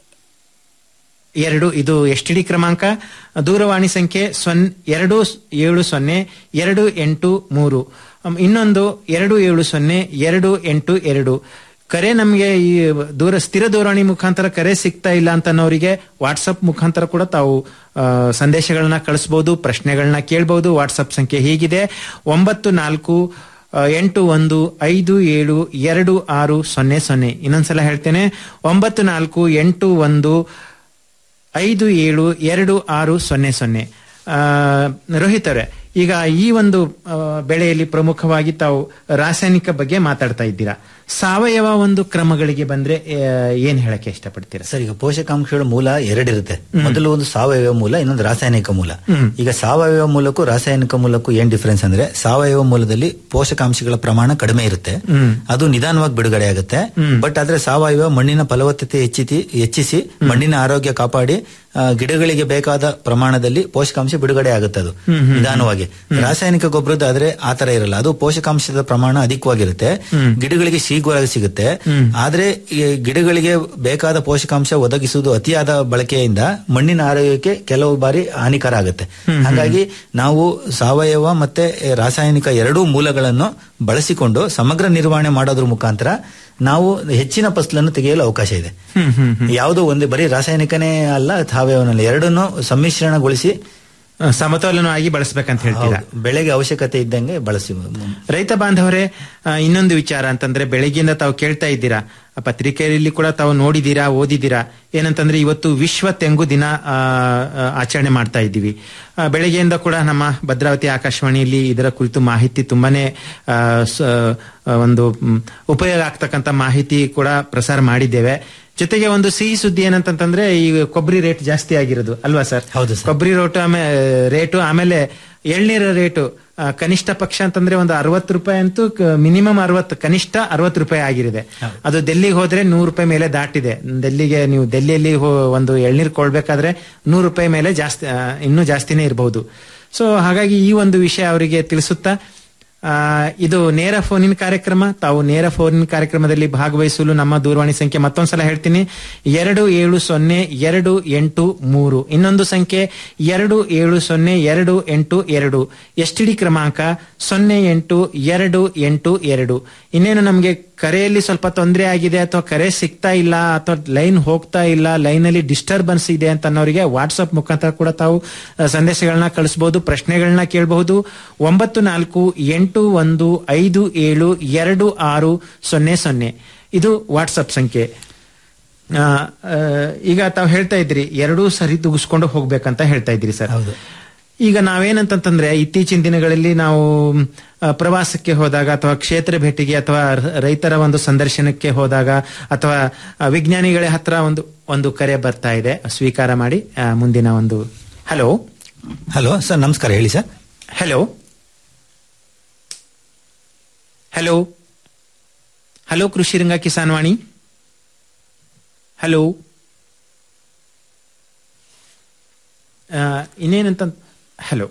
ಎರಡು ಇದು ಎಸ್ ಟಿ ಡಿ ಕ್ರಮಾಂಕ ದೂರವಾಣಿ ಸಂಖ್ಯೆ ಸೊನ್ ಎರಡು ಸ್- ಏಳು ಸೊನ್ನೆ ಎರಡು ಎಂಟು ಮೂರು ಅಮ್, ಇನ್ನೊಂದು ಎರಡು ಏಳು ಸೊನ್ನೆ ಎರಡು ಎಂಟು ಎರಡು ಕರೆ ನಮಗೆ ಈ ದೂರ ಸ್ಥಿರ ದೂರವಾಣಿ ಮುಖಾಂತರ ಕರೆ ಸಿಗ್ತಾ ಇಲ್ಲ ಅಂತ ಅನ್ನೋರಿಗೆ ವಾಟ್ಸಪ್ ಮುಖಾಂತರ ಕೂಡ ತಾವು ಆ, ಸಂದೇಶಗಳನ್ನ ಕಳಿಸಬಹುದು ಪ್ರಶ್ನೆಗಳನ್ನ ಕೇಳಬಹುದು ವಾಟ್ಸಪ್ ಸಂಖ್ಯೆ ಹೀಗಿದೆ ಒಂಬತ್ತು ನಾಲ್ಕು ಆ, ಎಂಟು ಒಂದು ಐದು ಏಳು ಎರಡು ಆರು ಸೊನ್ನೆ ಸೊನ್ನೆ ಇನ್ನೊಂದ್ಸಲ ಹೇಳ್ತೇನೆ ಒಂಬತ್ತು ನಾಲ್ಕು ಎಂಟು ಒಂದು ಐದು ಏಳು ಎರಡು ಆರು ಸೊನ್ನೆ ಸೊನ್ನೆ ಆ, ರೋಹಿತ್ ಅವರೇ ಈಗ ಈ ಒಂದು ಆ, ಬೆಳೆಯಲ್ಲಿ ಪ್ರಮುಖವಾಗಿ ತಾವು ರಾಸಾಯನಿಕ ಬಗ್ಗೆ ಮಾತಾಡ್ತಾ ಇದ್ದೀರಾ ಸಾವಯವ ಒಂದು ಕ್ರಮಗಳಿಗೆ ಬಂದ್ರೆ ಆ, ಏನ್ ಹೇಳಕ್ಕೆ ಇಷ್ಟಪಡ್ತೀರಾ ಸರ್ ಈಗ ಪೋಷಕಾಂಶಗಳ ಮೂಲ ಎರಡಿರುತ್ತೆ ಮೊದಲು ಒಂದು ಸಾವಯವ ಮೂಲ ಇನ್ನೊಂದು ರಾಸಾಯನಿಕ ಮೂಲ ಈಗ ಸಾವಯವ ಮೂಲಕ್ಕೂ ರಾಸಾಯನಿಕ ಮೂಲಕ್ಕೂ ಏನ್ ಡಿಫರೆನ್ಸ್ ಅಂದ್ರೆ ಸಾವಯವ ಮೂಲದಲ್ಲಿ ಪೋಷಕಾಂಶಗಳ ಪ್ರಮಾಣ ಕಡಿಮೆ ಇರುತ್ತೆ ಅದು ನಿಧಾನವಾಗಿ ಬಿಡುಗಡೆ ಆಗುತ್ತೆ ಬಟ್ ಆದ್ರೆ ಸಾವಯವ ಮಣ್ಣಿನ ಫಲವತ್ತತೆ ಹೆಚ್ಚಿಸಿ ಹೆಚ್ಚಿಸಿ ಮಣ್ಣಿನ ಆರೋಗ್ಯ ಕಾಪಾಡಿ ಆ, ಗಿಡಗಳಿಗೆ ಬೇಕಾದ ಪ್ರಮಾಣದಲ್ಲಿ ಪೋಷಕಾಂಶ ಬಿಡುಗಡೆ ಆಗುತ್ತೆ ಅದು ನಿಧಾನವಾಗಿ ರಾಸಾಯನಿಕ ಗೊಬ್ಬರದ ಆದ್ರೆ ಆತರ ಇರಲ್ಲ ಅದು ಪೋಷಕಾಂಶದ ಪ್ರಮಾಣ ಅಧಿಕವಾಗಿರುತ್ತೆ ಗಿಡಗಳಿಗೆ ಶೀಘ್ರವಾಗಿ ಸಿಗುತ್ತೆ ಆದ್ರೆ ಈ ಗಿಡಗಳಿಗೆ ಬೇಕಾದ ಪೋಷಕಾಂಶ ಒದಗಿಸುವುದು ಅತಿಯಾದ ಬಳಕೆಯಿಂದ ಮಣ್ಣಿನ ಆರೋಗ್ಯಕ್ಕೆ ಕೆಲವು ಬಾರಿ ಹಾನಿಕರ ಆಗುತ್ತೆ ಹಾಗಾಗಿ ನಾವು ಸಾವಯವ ಮತ್ತೆ ರಾಸಾಯನಿಕ ಎರಡೂ ಮೂಲಗಳನ್ನು ಬಳಸಿಕೊಂಡು ಸಮಗ್ರ ನಿರ್ವಹಣೆ ಮಾಡೋದ್ರ ಮುಖಾಂತರ ನಾವು ಹೆಚ್ಚಿನ ಫಸಲನ್ನು ತೆಗೆಯಲು ಅವಕಾಶ ಇದೆ ಯಾವುದೋ ಒಂದೇ ಬರೀ ರಾಸಾಯನಿಕನೇ ಅಲ್ಲ ಸಾವಯವನಲ್ಲಿ ಎರಡನ್ನೂ ಸಮ್ಮಿಶ್ರಣಗೊಳಿಸಿ ಆ, ಸಮತೋಲನವಾಗಿ ಬಳಸಬೇಕಂತ ಹೇಳ್ತೀರಾ ಹೌದು. ಬೆಳೆಗೆ ಅವಶ್ಯಕತೆ ಇದ್ದಂಗೆ ಬಳಸಿ ರೈತ ಬಾಂಧವರೇ ಆ, ಇನ್ನೊಂದು ವಿಚಾರ ಅಂತಂದ್ರೆ ಬೆಳಗ್ಗೆಯಿಂದ ತಾವು ಕೇಳ್ತಾ ಇದ್ದೀರಾ ಆ, ಪತ್ರಿಕೆಯಲ್ಲಿ ಕೂಡ ತಾವು ನೋಡಿದೀರಾ ಓದಿದ್ದೀರಾ ಏನಂತಂದ್ರೆ ಇವತ್ತು ವಿಶ್ವ ತೆಂಗು ದಿನ ಆ, ಆ, ಆಚರಣೆ ಮಾಡ್ತಾ ಇದ್ದೀವಿ ಆ, ಬೆಳಗ್ಗೆಯಿಂದ ಕೂಡ ನಮ್ಮ ಭದ್ರಾವತಿ ಆಕಾಶವಾಣಿಯಲ್ಲಿ ಇದರ ಕುರಿತು ಮಾಹಿತಿ ತುಂಬಾನೇ ಆ, ಸ- ಆ, ಒಂದು ಮ್, ಉಪಯೋಗ ಆಗ್ತಕ್ಕಂಥ ಮಾಹಿತಿ ಕೂಡ ಪ್ರಸಾರ ಮಾಡಿದ್ದೇವೆ ಜೊತೆಗೆ ಒಂದು ಸಿಹಿ ಸುದ್ದಿ ಏನಂತಂದ್ರೆ ಈ ಕೊಬ್ಬರಿ ರೇಟ್ ಜಾಸ್ತಿ ಆಗಿರೋದು ಅಲ್ವಾ ಸರ್ ಹೌದು ಕೊಬ್ಬರಿ ರೋಟು ಆಮೇಲೆ ರೇಟು ಆಮೇಲೆ ಎಳ್ನೀರ ರೇಟು ಆ, ಕನಿಷ್ಠ ಪಕ್ಷ ಅಂತಂದ್ರೆ ಒಂದು ಅರವತ್ತು ರೂಪಾಯಿ ಅಂತೂ ಮಿನಿಮಮ್ ಅರವತ್ತು ಕನಿಷ್ಠ ಅರವತ್ತು ರೂಪಾಯಿ ಆಗಿರಿದೆ ಅದು ಡೆಲ್ಲಿಗೆ ಹೋದ್ರೆ ನೂರು ರೂಪಾಯಿ ಮೇಲೆ ದಾಟಿದೆ ಡೆಲ್ಲಿಗೆ ನೀವು ಡೆಲ್ಲಿಯಲ್ಲಿ ಹೋ- ಒಂದು ಎಳ್ನೀರು ಕೊಡ್ಬೇಕಾದ್ರೆ ನೂರು ರೂಪಾಯಿ ಮೇಲೆ ಜಾಸ್ತಿ ಆ, ಇನ್ನೂ ಜಾಸ್ತಿನೇ ಇರಬಹುದು ಸೊ ಹಾಗಾಗಿ ಈ ಒಂದು ವಿಷಯ ಅವರಿಗೆ ತಿಳಿಸುತ್ತಾ ಆ, ಇದು ನೇರ ಫೋನಿನ ಕಾರ್ಯಕ್ರಮ ತಾವು ನೇರ ಫೋನಿನ ಕಾರ್ಯಕ್ರಮದಲ್ಲಿ ಭಾಗವಹಿಸಲು ನಮ್ಮ ದೂರವಾಣಿ ಸಂಖ್ಯೆ ಮತ್ತೊಂದ್ಸಲ ಹೇಳ್ತೀನಿ ಎರಡು ಏಳು ಸೊನ್ನೆ ಎರಡು ಎಂಟು ಮೂರು ಇನ್ನೊಂದು ಸಂಖ್ಯೆ ಎರಡು ಏಳು ಸೊನ್ನೆ ಎರಡು ಎಂಟು ಎರಡು ಎಸ್ ಟಿ ಡಿ ಕ್ರಮಾಂಕ ಸೊನ್ನೆ ಎಂಟು ಎರಡು ಎಂಟು ಎರಡು ಇನ್ನೇನು ನಮಗೆ ಕರೆಯಲ್ಲಿ ಸ್ವಲ್ಪ ತೊಂದರೆ ಆಗಿದೆ ಅಥವಾ ಕರೆ ಸಿಗ್ತಾ ಇಲ್ಲ ಅಥವಾ ಲೈನ್ ಹೋಗ್ತಾ ಇಲ್ಲ ಲೈನ್ ಅಲ್ಲಿ ಡಿಸ್ಟರ್ಬೆನ್ಸ್ ಇದೆ ಅಂತ ಅನ್ನೋರಿಗೆ ವಾಟ್ಸ್ಆಪ್ ಮುಖಾಂತರ ಕೂಡ ತಾವು ಆ, ಸಂದೇಶಗಳನ್ನ ಕಳಿಸಬಹುದು ಪ್ರಶ್ನೆಗಳನ್ನ ಕೇಳಬಹುದು ಒಂಬತ್ತು ನಾಲ್ಕು ಎಂಟು ಒಂದು ಐದು ಏಳು ಎರಡು ಆರು ಸೊನ್ನೆ ಸೊನ್ನೆ ಇದು ವಾಟ್ಸಪ್ ಸಂಖ್ಯೆ ಆ, ಆ, ಈಗ ತಾವು ಹೇಳ್ತಾ ಇದ್ರಿ ಎರಡೂ ಸರಿ ತುಗಿಸ್ಕೊಂಡು ಹೋಗ್ಬೇಕಂತ ಹೇಳ್ತಾ ಇದ್ರಿ ಸರ್ ಹೌದು. ಈಗ ನಾವೇನಂತಂತಂದ್ರೆ ಇತ್ತೀಚಿನ ದಿನಗಳಲ್ಲಿ ನಾವು ಆ, ಪ್ರವಾಸಕ್ಕೆ ಹೋದಾಗ ಅಥವಾ ಕ್ಷೇತ್ರ ಭೇಟಿಗೆ ಅಥವಾ ರ- ರೈತರ ಒಂದು ಸಂದರ್ಶನಕ್ಕೆ ಹೋದಾಗ ಅಥವಾ ಆ, ವಿಜ್ಞಾನಿಗಳ ಹತ್ರ ಒಂದು ಒಂದು ಕರೆ ಬರ್ತಾ ಇದೆ ಸ್ವೀಕಾರ ಮಾಡಿ ಆ, ಮುಂದಿನ ಒಂದು ಹಲೋ ಹಲೋ ಸರ್ ನಮಸ್ಕಾರ ಹೇಳಿ ಸರ್ ಹಲೋ ಹಲೋ ಹಲೋ ಕೃಷಿ ರಂಗ ಕಿಸಾನ್ ವಾಣಿ ಹಲೋ ಆ, ಇನ್ನೇನಂತ ಹಲೋ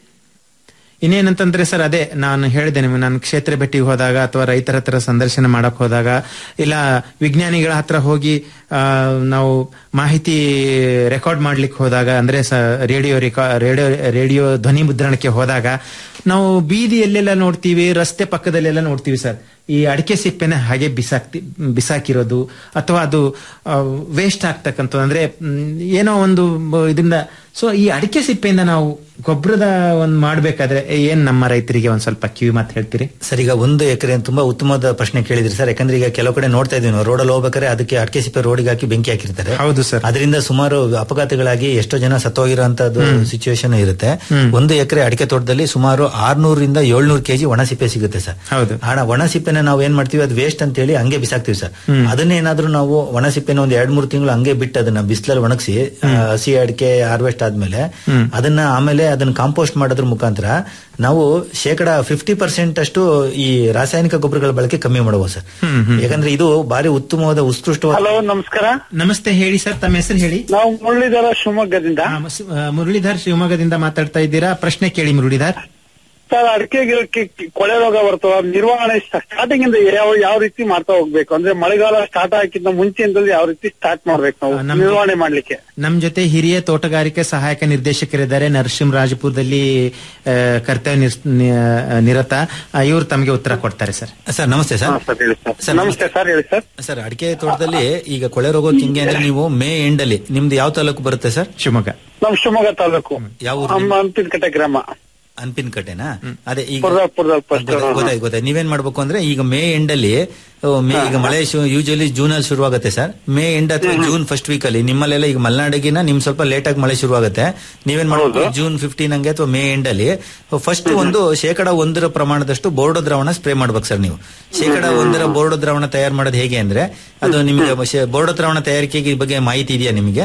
ಇನ್ನೇನಂತಂದ್ರೆ ಸರ್ ಅದೇ ನಾನು ಹೇಳಿದೆ ನಿಮ್ಗೆ ನಾನು ಕ್ಷೇತ್ರ ಭೇಟಿಗೆ ಹೋದಾಗ ಅಥವಾ ರೈತರ ಹತ್ರ ಸಂದರ್ಶನ ಮಾಡಕ್ ಹೋದಾಗ ಇಲ್ಲ ವಿಜ್ಞಾನಿಗಳ ಹತ್ರ ಹೋಗಿ ಆ, ನಾವು ಮಾಹಿತಿ ರೆಕಾರ್ಡ್ ಮಾಡ್ಲಿಕ್ಕೆ ಹೋದಾಗ ಅಂದ್ರೆ ಸ ರೇಡಿಯೋ ರೆಕಾ ರೇಡಿಯೋ ರೇಡಿಯೋ ಧ್ವನಿ ಮುದ್ರಣಕ್ಕೆ ಹೋದಾಗ ನಾವು ಬೀದಿಯಲ್ಲೆಲ್ಲ ನೋಡ್ತೀವಿ ರಸ್ತೆ ಪಕ್ಕದಲ್ಲೆಲ್ಲ ನೋಡ್ತೀವಿ ಸರ್ ಈ ಅಡಿಕೆ ಸಿಪ್ಪೆನ ಹಾಗೆ ಬಿಸಾಕ್ತಿ ಬಿಸಾಕಿರೋದು ಅಥವಾ ಅದು ವೇಸ್ಟ್ ಆಗ್ತಕ್ಕಂಥದ್ದು ಅಂದ್ರೆ ಮ್, ಏನೋ ಒಂದು ಬ- ಇದರಿಂದ ಸೊ ಈ ಅಡಿಕೆ ಸಿಪ್ಪೆಯಿಂದ ನಾವು ಗೊಬ್ಬರದ ಒಂದು ಮಾಡ್ಬೇಕಾದ್ರೆ ಏನ್ ನಮ್ಮ ರೈತರಿಗೆ ಒಂದ್ ಸ್ವಲ್ಪ ಕಿವಿ ಮಾತು ಹೇಳ್ತೀರಿ ಸರ್ ಈಗ ಒಂದು ಎಕರೆ ತುಂಬಾ ಉತ್ತಮವಾದ ಪ್ರಶ್ನೆ ಕೇಳಿದ್ರಿ ಸರ್ ಯಾಕಂದ್ರೆ ಈಗ ಕೆಲವು ಕಡೆ ನೋಡ್ತಾ ಇದೀವಿ ನಾವು ರೋಡಲ್ಲಿ ಹೋಗ್ಬೇಕಾದ್ರೆ ಅದಕ್ಕೆ ಅಡಿಕೆ ಸಿಪ್ಪೆ ರೋಡಿಗೆ ಹಾಕಿ ಬೆಂಕಿ ಹಾಕಿರ್ತಾರೆ ಹೌದು ಸರ್ ಅದರಿಂದ ಸುಮಾರು ಅಪಘಾತಗಳಾಗಿ ಎಷ್ಟೋ ಜನ ಸತ್ತೋಗಿರೋಂತದ್ದು ಸಿಚುವೇಶನ್ ಇರುತ್ತೆ ಒಂದು ಎಕರೆ ಅಡಿಕೆ ತೋಟದಲ್ಲಿ ಸುಮಾರು ಆರ್ನೂರಿಂದ ಏಳ್ನೂರು ಕೆಜಿ ಒಣ ಸಿಪ್ಪೆ ಸಿಗುತ್ತೆ ಸರ್ ಹೌದು ಹಣ ಒಣ ಸಿಪ್ಪೆನ ನಾವು ಏನ್ ಮಾಡ್ತೀವಿ ಅದು ವೇಸ್ಟ್ ಅಂತ ಹೇಳಿ ಹಂಗೆ ಬಿಸಾಕ್ತಿವಿ ಸರ್ ಅದನ್ನೇನಾದ್ರೂ ನಾವು ಒಣ ಸಿಪ್ಪೆನ ಒಂದ್ ಎರಡ್ ಮೂರು ತಿಂಗಳು ಹಂಗೆ ಬಿಟ್ಟು ಅದನ್ನ ಬಿಸಿಲಲ್ಲಿ ಒಣಗಿಸಿ ಹಸಿ ಅಡಿಕೆ ಹಾರ್ವೆಸ್ಟ್ ಆದ್ಮೇಲೆ ಅದನ್ನ ಆಮೇಲೆ ಅದನ್ನ ಕಾಂಪೋಸ್ಟ್ ಮಾಡೋದ್ರ ಮುಖಾಂತರ ನಾವು ಶೇಕಡ ಫಿಫ್ಟಿ ಪರ್ಸೆಂಟ್ ಅಷ್ಟು ಈ ರಾಸಾಯನಿಕ ಗೊಬ್ಬರಗಳ ಬಳಕೆ ಕಮ್ಮಿ ಮಾಡಬಹುದು ಸರ್ ಯಾಕಂದ್ರೆ ಇದು ಬಾರಿ ಉತ್ತಮವಾದ ಉತ್ಕೃಷ್ಟವಾದ ಹಲೋ ನಮಸ್ಕಾರ ನಮಸ್ತೆ ಹೇಳಿ ಸರ್ ತಮ್ಮ ಹೆಸರು ಹೇಳಿ ನಾವು ಮುರಳೀಧರ ಶಿವಮೊಗ್ಗದಿಂದ ಆ, ಮ- ಸ- ಆ, ಮುರಳೀಧರ್ ಶಿವಮೊಗ್ಗದಿಂದ ಮಾತಾಡ್ತಾ ಇದ್ದೀರಾ ಪ್ರಶ್ನೆ ಕೇಳಿ ಮುರಳೀಧರ್ ಸರ್ ಅಡಿಕೆ ಗಿಡಕ್ಕೆ ಕಿ- ಕೊಳೆ ರೋಗ ಬರ್ತವ ನಿರ್ವಹಣೆ ಸ್ಟಾರ್ಟಿಂಗ್ ಇಂದ ಯಾವ ಯಾವ ರೀತಿ ಮಾಡ್ತಾ ಹೋಗ್ಬೇಕು ಅಂದ್ರೆ ಮಳೆಗಾಲ ಸ್ಟಾರ್ಟ್ ಆಗಿದ್ದ ಮುಂಚೆಯಿಂದಲೇ ಯಾವ ರೀತಿ ಸ್ಟಾರ್ಟ್ ಮಾಡ್ಬೇಕು ನಾವು ಆ, ನಮ್ಗೆ- ನಿರ್ವಹಣೆ ಮಾಡ್ಲಿಕ್ಕೆ ನಮ್ ಜೊತೆ ಹಿರಿಯ ತೋಟಗಾರಿಕೆ ಸಹಾಯಕ ನಿರ್ದೇಶಕರಿದ್ದಾರೆ ನರಸಿಂಹರಾಜಪುರದಲ್ಲಿ ಆ, ಕರ್ತವ್ಯ ನಿರ್- ನಿ- ಆ, ನಿರತ ಇವರು ತಮಗೆ ಉತ್ತರ ಕೊಡ್ತಾರೆ ಸರ್ ಸರ್ ನಮಸ್ತೆ ಹಾ, ಸರ್ ಸರ್ ಹೇಳಿ ಸರ್ ಸರ್, ನಮಸ್ತೆ ಸರ್ ಹೇಳಿ ಸರ್ ಸರ್ ಅಡಿಕೆ ತೋಟದಲ್ಲಿ ಈಗ ಕೊಳೆ ರೋಗಕ್ಕೆ ಹಿಂಗೆ ಅಂದ್ರೆ ನೀವು ಮೇ ಎಂಡ್ ಅಲ್ಲಿ ನಿಮ್ದು ಯಾವ ತಾಲೂಕು ಬರುತ್ತೆ ಸರ್ ಶಿವಮೊಗ್ಗ ನಮ್ ಶಿವಮೊಗ್ಗ ತಾಲೂಕು ಯಾವ ಊರು ನಮ್ಮ ಅಂತಿನಕಟ್ಟೆ ಗ್ರಾಮ ಅನ್ಪಿನ್ ಕಟ್ಟೆನಾ ಅದೇ ಈಗ ಪುರದಾಪುರದಲ್ಲಿ ಫಸ್ಟ್ ಗೊತ್ತಾಯ್ತು ಗೊತ್ತಾಯ್ತು ಗೊತ್ತಾಯ್ತು ನೀವೇನ್ ಮಾಡ್ಬೇಕು ಅಂದ್ರೆ ಈಗ ಮೇ ಎಂಡ್ ಅಲ್ಲಿ ಓ, ಮೇ ಈಗ ಮಳೆ ಯೂಶಲಿ ಜೂನ್ ಅಲ್ಲಿ ಶುರುವಾಗುತ್ತೆ ಸರ್ ಮೇ ಎಂಡ್ ಅಥವಾ ಜೂನ್ ಫಸ್ಟ್ ವೀಕ್ ಅಲ್ಲಿ ನಿಮ್ಮಲ್ಲೆಲ್ಲ ಈಗ ಮಲೆನಾಡಿಗಿನ ನಿಮ್ ಸ್ವಲ್ಪ ಲೇಟ್ ಆಗಿ ಮಳೆ ಶುರುವಾಗುತ್ತೆ ನೀವೇನ್ ಮಾಡ್ಬೇಕು ಜೂನ್ ಫಿಫ್ಟೀನ್ ಹಂಗೆ ಅಥವಾ ಮೇ ಎಂಡ್ ಅಲ್ಲಿ ಫಸ್ಟ್ ಒಂದು ಶೇಕಡ ಒಂದರ ಪ್ರಮಾಣದಷ್ಟು ಬೋರ್ಡೋ ದ್ರಾವಣ ಸ್ಪ್ರೇ ಮಾಡ್ಬೇಕು ಸರ್ ನೀವು ಶೇಕಡ ಒಂದರ ಬೋರ್ಡೋ ದ್ರಾವಣ ತಯಾರು ಮಾಡೋದು ಹೇಗೆ ಅಂದ್ರೆ ಅದು ನಿಮಗೆ ಶೇ- ಬೋರ್ಡೋ ದ್ರಾವಣ ತಯಾರಿಕೆಗೆ ಈ ಬಗ್ಗೆ ಮಾಹಿತಿ ಇದೆಯಾ ನಿಮಗೆ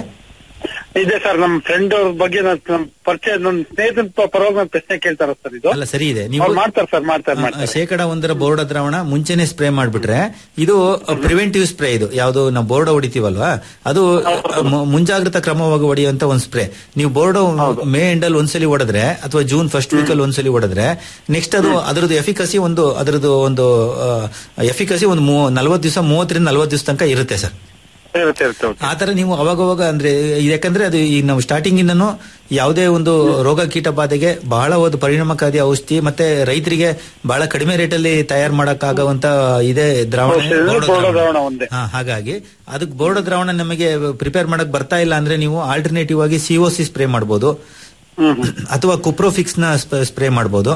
ಇದೆ ಸರ್ ನಮ್ಮ ಫ್ರೆಂಡ್ ಅವ್ರ ಬಗ್ಗೆ ನನ್- ನಮ್ ಪರಿಚಯ ನನ್ನ ಸ್ನೇಹಿತನ ಪ- ಪರವಾಗಿ ನಾನು ಪ್ರಶ್ನೆ ಕೇಳ್ತಾರ ಸರ್ ಇದು ಅಲ್ಲ ಸರಿ ಇದೆ ನೀವು ಅವ್ರು ಮಾಡ್ತಾರೆ ಸರ್ ಮಾಡ್ತಾರೆ ಆ, ಮಾಡ್ತಾರೆ ಶೇಕಡ ಒಂದರ ಬೋರ್ಡ ದ್ರಾವಣ ಮುಂಚೆನೆ ಸ್ಪ್ರೇ ಮಾಡ್ಬಿಟ್ರೆ ಇದು ಪ್ರಿವೆಂಟಿವ್ ಸ್ಪ್ರೇ ಇದು ಯಾವುದು ನಾವು ಬೋರ್ಡ ಹೊಡಿತೀವಲ್ವಾ ಅದು ಮು- ಮುಂಜಾಗ್ರತಾ ಕ್ರಮವಾಗಿ ಹೊಡೆಯುವಂತ ಒಂದು ಸ್ಪ್ರೇ ನೀವು ಬೋರ್ಡ್ ಮೇ ಎಂಡ್ ಅಲ್ಲಿ ಒಂದ್ಸಲಿ ಹೊಡೆದ್ರೆ ಅಥವಾ ಜೂನ್ ಫಸ್ಟ್ ವೀಕ್ ಅಲ್ಲಿ ಒಂದ್ಸಲಿ ಹೊಡೆದ್ರೆ ನೆಕ್ಸ್ಟ್ ಅದು ಅದರದ್ದು ಎಫಿಕಸಿ ಒಂದು ಅದರದ್ದು ಒಂದು ಎಫಿಕಸಿ ಒಂದು ನಲವತ್ತು ದಿವಸ ಮೂವತ್ತರಿಂದ ನಲವತ್ತು ದಿವಸ ತನಕ ಇರುತ್ತೆ ಸರ್ ಇರುತ್ತೆ ಇರುತ್ತೆ ಇರುತ್ತೆ. ಆ ತರ ನೀವು ಅವಾಗವಾಗ ಅಂದ್ರೆ ಯಾಕಂದ್ರೆ ಅದು ಈ ನಾವು ಸ್ಟಾರ್ಟಿಂಗ್ ಇಂದನು ಯಾವುದೇ ಒಂದು ರೋಗ ಕೀಟ ಬಾಧೆಗೆ ಬಹಳ ಒಂದು ಪರಿಣಾಮಕಾರಿ ಔಷಧಿ ಮತ್ತೆ ರೈತರಿಗೆ ಬಹಳ ಕಡಿಮೆ ರೇಟಲ್ಲಿ ತಯಾರು ಮಾಡಕ್ಕಾಗುವಂತ ಇದೆ ದ್ರಾವಣ ಔಷಧಿ ಬೋರ್ಡೋ ಬೋರ್ಡೋ ದ್ರಾವಣ. ದ್ರಾವಣ ಒಂದೇ ಹಾ, ಹಾಗಾಗಿ ಅದಕ್ಕೆ ಬೋರ್ಡೋ ದ್ರಾವಣ ನಮಗೆ ಪ್ರಿಪೇರ್ ಮಾಡಕ್ ಬರ್ತಾ ಇಲ್ಲ ಅಂದ್ರೆ ನೀವು ಆಲ್ಟರ್ನೇಟಿವ್ ಆಗಿ ಸಿಒಸಿ ಸ್ಪ್ರೇ ಮಾಡಬಹುದು ಅಥವಾ ಕುಪ್ರೋಫಿಕ್ಸ್ ನ ಸ್ಪ್ರೇ ಮಾಡಬಹುದು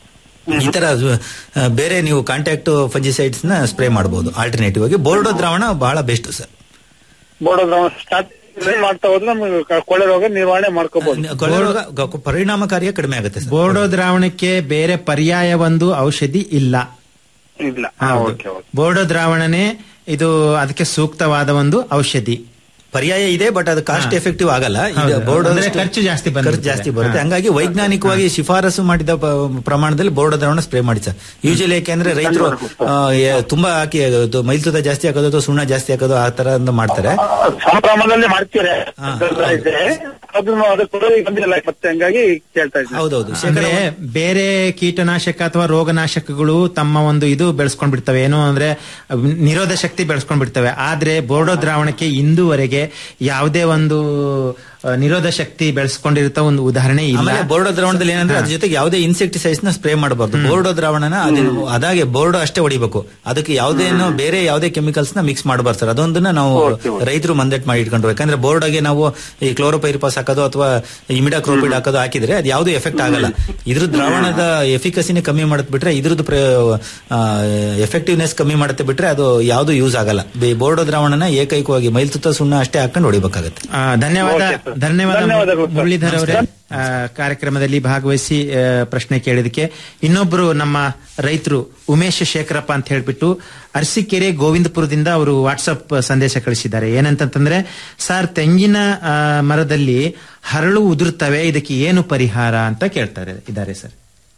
ಈ ತರ ಆ, ಬೇರೆ ನೀವು ಕಾಂಟ್ಯಾಕ್ಟ್ ಫಂಜಿಸೈಡ್ಸ್ ನ ಸ್ಪ್ರೇ ಮಾಡಬಹುದು ಆಲ್ಟರ್ನೇಟಿವ್ ಆಗಿ ಬೋರ್ಡೋ ದ್ರಾವಣ ಬಹಳ ಬೆಸ್ಟ್ ಸರ್ ಬೋರ್ಡ್ ದ್ರಾವಣ ಸ್ಟಾರ್ಟ್ ಮಾಡ್ತಾ ಹೋದ್ರೆ ನಮ್ಗೆ ಕ- ಕೊಳೆ ರೋಗ ನಿರ್ವಹಣೆ ಮಾಡ್ಕೋಬಹುದು ಕೊಳೆ ರೋಗ ಗ- ಪರಿಣಾಮಕಾರಿಯಾಗಿ ಕಡಿಮೆ ಆಗುತ್ತೆ ಸರ್ ಬೋರ್ಡೋ ದ್ರಾವಣಕ್ಕೆ ಬೇರೆ ಪರ್ಯಾಯ ಒಂದು ಔಷಧಿ ಇಲ್ಲ ಇಲ್ಲ ಹೌದು. ಓಕೆ ಓಕೆ ಬೋರ್ಡೋ ದ್ರಾವಣನೇ ಇದು ಅದಕ್ಕೆ ಸೂಕ್ತವಾದ ಒಂದು ಔಷಧಿ ಪರ್ಯಾಯ ಇದೆ ಬಟ್ ಅದು ಕಾಸ್ಟ್ ಎಫೆಕ್ಟಿವ್ ಆಗಲ್ಲ ಈಗ ಹೌದು. ಬೋರ್ಡ್ ಅಂದ್ರೆ ಖರ್ಚು ಜಾಸ್ತಿ ಬಂದ್ಬಿಡುತ್ತೆ. ಖರ್ಚು ಜಾಸ್ತಿ ಬರುತ್ತೆ ಹಾ. ಹಂಗಾಗಿ ವೈಜ್ಞಾನಿಕವಾಗಿ ಶಿಫಾರಸು ಮಾಡಿದ ಪ- ಪ್ರಮಾಣದಲ್ಲಿ ಬೋರ್ಡ್ ದ್ರಾವಣ ಸ್ಪ್ರೇ ಮಾಡಿ ಸರ್ ಯೂಶಲಿ ಯಾಕೆಂದ್ರೆ ರೈತರು ಆ, ಏ- ತುಂಬಾ ಹಾಕಿ ಅದು ಮೈಲ್ತುತ ಜಾಸ್ತಿ ಹಾಕೋದು ಅಥವಾ ಸುಣ್ಣ ಜಾಸ್ತಿ ಹಾಕೋದು ಆ ತರ ಒಂದು ಮಾಡ್ತಾರೆ ಸಮ ಪ್ರಮಾಣದಲ್ಲಿ ಮಾಡ್ತೀರಾ ಇದೆ ಅದನ್ನು ಅದಕ್ಕೆ ಕೊಡೋದಕ್ಕೆ ಬಂದಿರಲ್ಲ ಮತ್ತೆ ಹಂಗಾಗಿ ಕೇಳ್ತಾ ಇದ್ದೀನಿ ಹೌದೌದು ಅಂದ್ರೆ ಬೇರೆ ಕೀಟನಾಶಕ ಅಥವಾ ರೋಗನಾಶಕಗಳು ತಮ್ಮ ಒಂದು ಇದು ಬೆಳೆಸ್ಕೊಂಡ್ ಬಿಡ್ತವೆ ಏನು ಅಂದ್ರೆ ಅವ್ ನಿರೋಧ ಶಕ್ತಿ ಬೆಳೆಸ್ಕೊಂಡ್ ಬಿಡ್ತವೆ ಆದ್ರೆ ಬೋರ್ಡೋ ದ್ರಾವಣಕ್ಕೆ ಇಂದುವರೆಗೆ ಯಾವುದೇ ಒಂದು ಆ, ನಿರೋಧ ಶಕ್ತಿ ಬೆಳೆಸ್ಕೊಂಡಿರುತ್ತ ಒಂದು ಉದಾಹರಣೆ ಇಲ್ಲ ಆಮೇಲೆ ಬೋರ್ಡೋ ದ್ರಾವಣದಲ್ಲಿ ಏನಂದ್ರೆ ಅದ್ರ ಜೊತೆಗೆ ಯಾವುದೇ ಇನ್ಸೆಕ್ಟಿಸೈಡ್ಸ್ ನ ಸ್ಪ್ರೇ ಮಾಡಬಾರ್ದು ಬೋರ್ಡೋ ದ್ರಾವಣನ ಅದನ್ನ ಅದಾಗೆ ಬೋರ್ಡೋ ಅಷ್ಟೇ ಹೊಡಿಬೇಕು ಅದಕ್ಕೆ ಯಾವುದೇನು ಬೇರೆ ಯಾವುದೇ ಕೆಮಿಕಲ್ಸ್ ನ ಮಿಕ್ಸ್ ಮಾಡಬಾರ್ದು ಸರ್ ಅದೊಂದನ್ನ ನಾವು ರೈತರು ಮಂದಟ್ ಮಾಡಿ ಇಟ್ಕೊಂಡ್ರು ಯಾಕಂದ್ರೆ ಬೋರ್ಡ್ಗೆ ನಾವು ಈ ಕ್ಲೋರೋಪೈರಿಪಾಸ್ ಹಾಕೋದು ಅಥವಾ ಇಮಿಡಾಕ್ರೋಪಿಡ್ ಹಾಕೋದು ಹಾಕಿದ್ರೆ ಅದು ಯಾವ್ದು ಎಫೆಕ್ಟ್ ಆಗಲ್ಲ ಇದ್ರ ದ್ರಾವಣದ ಎಫಿಕಸಿನೇ ಕಮ್ಮಿ ಮಾಡುತ್ತೆ ಬಿಟ್ರೆ ಇದ್ರದ್ದು ಎಫೆಕ್ಟಿವ್ನೆಸ್ ಕಮ್ಮಿ ಮಾಡುತ್ತೆ ಬಿಟ್ರೆ ಅದು ಯಾವ್ದು ಯೂಸ್ ಆಗಲ್ಲ ಬೇ- ಬೋರ್ಡೋ ದ್ರಾವಣನ ಏಕೈಕವಾಗಿ ಮೈಲ್ತುತ್ತ ಸುಣ್ಣ ಅಷ್ಟೇ ಹಾಕೊಂಡು ಹೊಡಿಬೇಕಾಗತ್ತೆ ಆ, ಧನ್ಯವಾದ Okay, sir. ಧನ್ಯವಾದ ಧನ್ಯವಾದಗಳು, sir. ಮುರಳೀಧರ್ ಅವರೇ ಆ, ಕಾರ್ಯಕ್ರಮದಲ್ಲಿ ಭಾಗವಹಿಸಿ ಆ, ಪ್ರಶ್ನೆ ಕೇಳಿದಕ್ಕೆ ಇನ್ನೊಬ್ರು ನಮ್ಮ ರೈತರು ಉಮೇಶ್ ಶೇಖರಪ್ಪ ಅಂತ ಹೇಳ್ಬಿಟ್ಟು ಅರಸೀಕೆರೆ ಗೋವಿಂದಪುರದಿಂದ ಅವರು ವಾಟ್ಸಪ್ ಸಂದೇಶ ಕಳಿಸಿದ್ದಾರೆ ಏನಂತಂದ್ರೆ ಸರ್ ತೆಂಗಿನ ಆ, ಮರದಲ್ಲಿ ಹರಳು ಉದುರ್ತವೆ ಇದಕ್ಕೆ ಏನು ಪರಿಹಾರ ಅಂತ ಕೇಳ್ತಾರೆ ಇದ್ದಾರೆ ಸರ್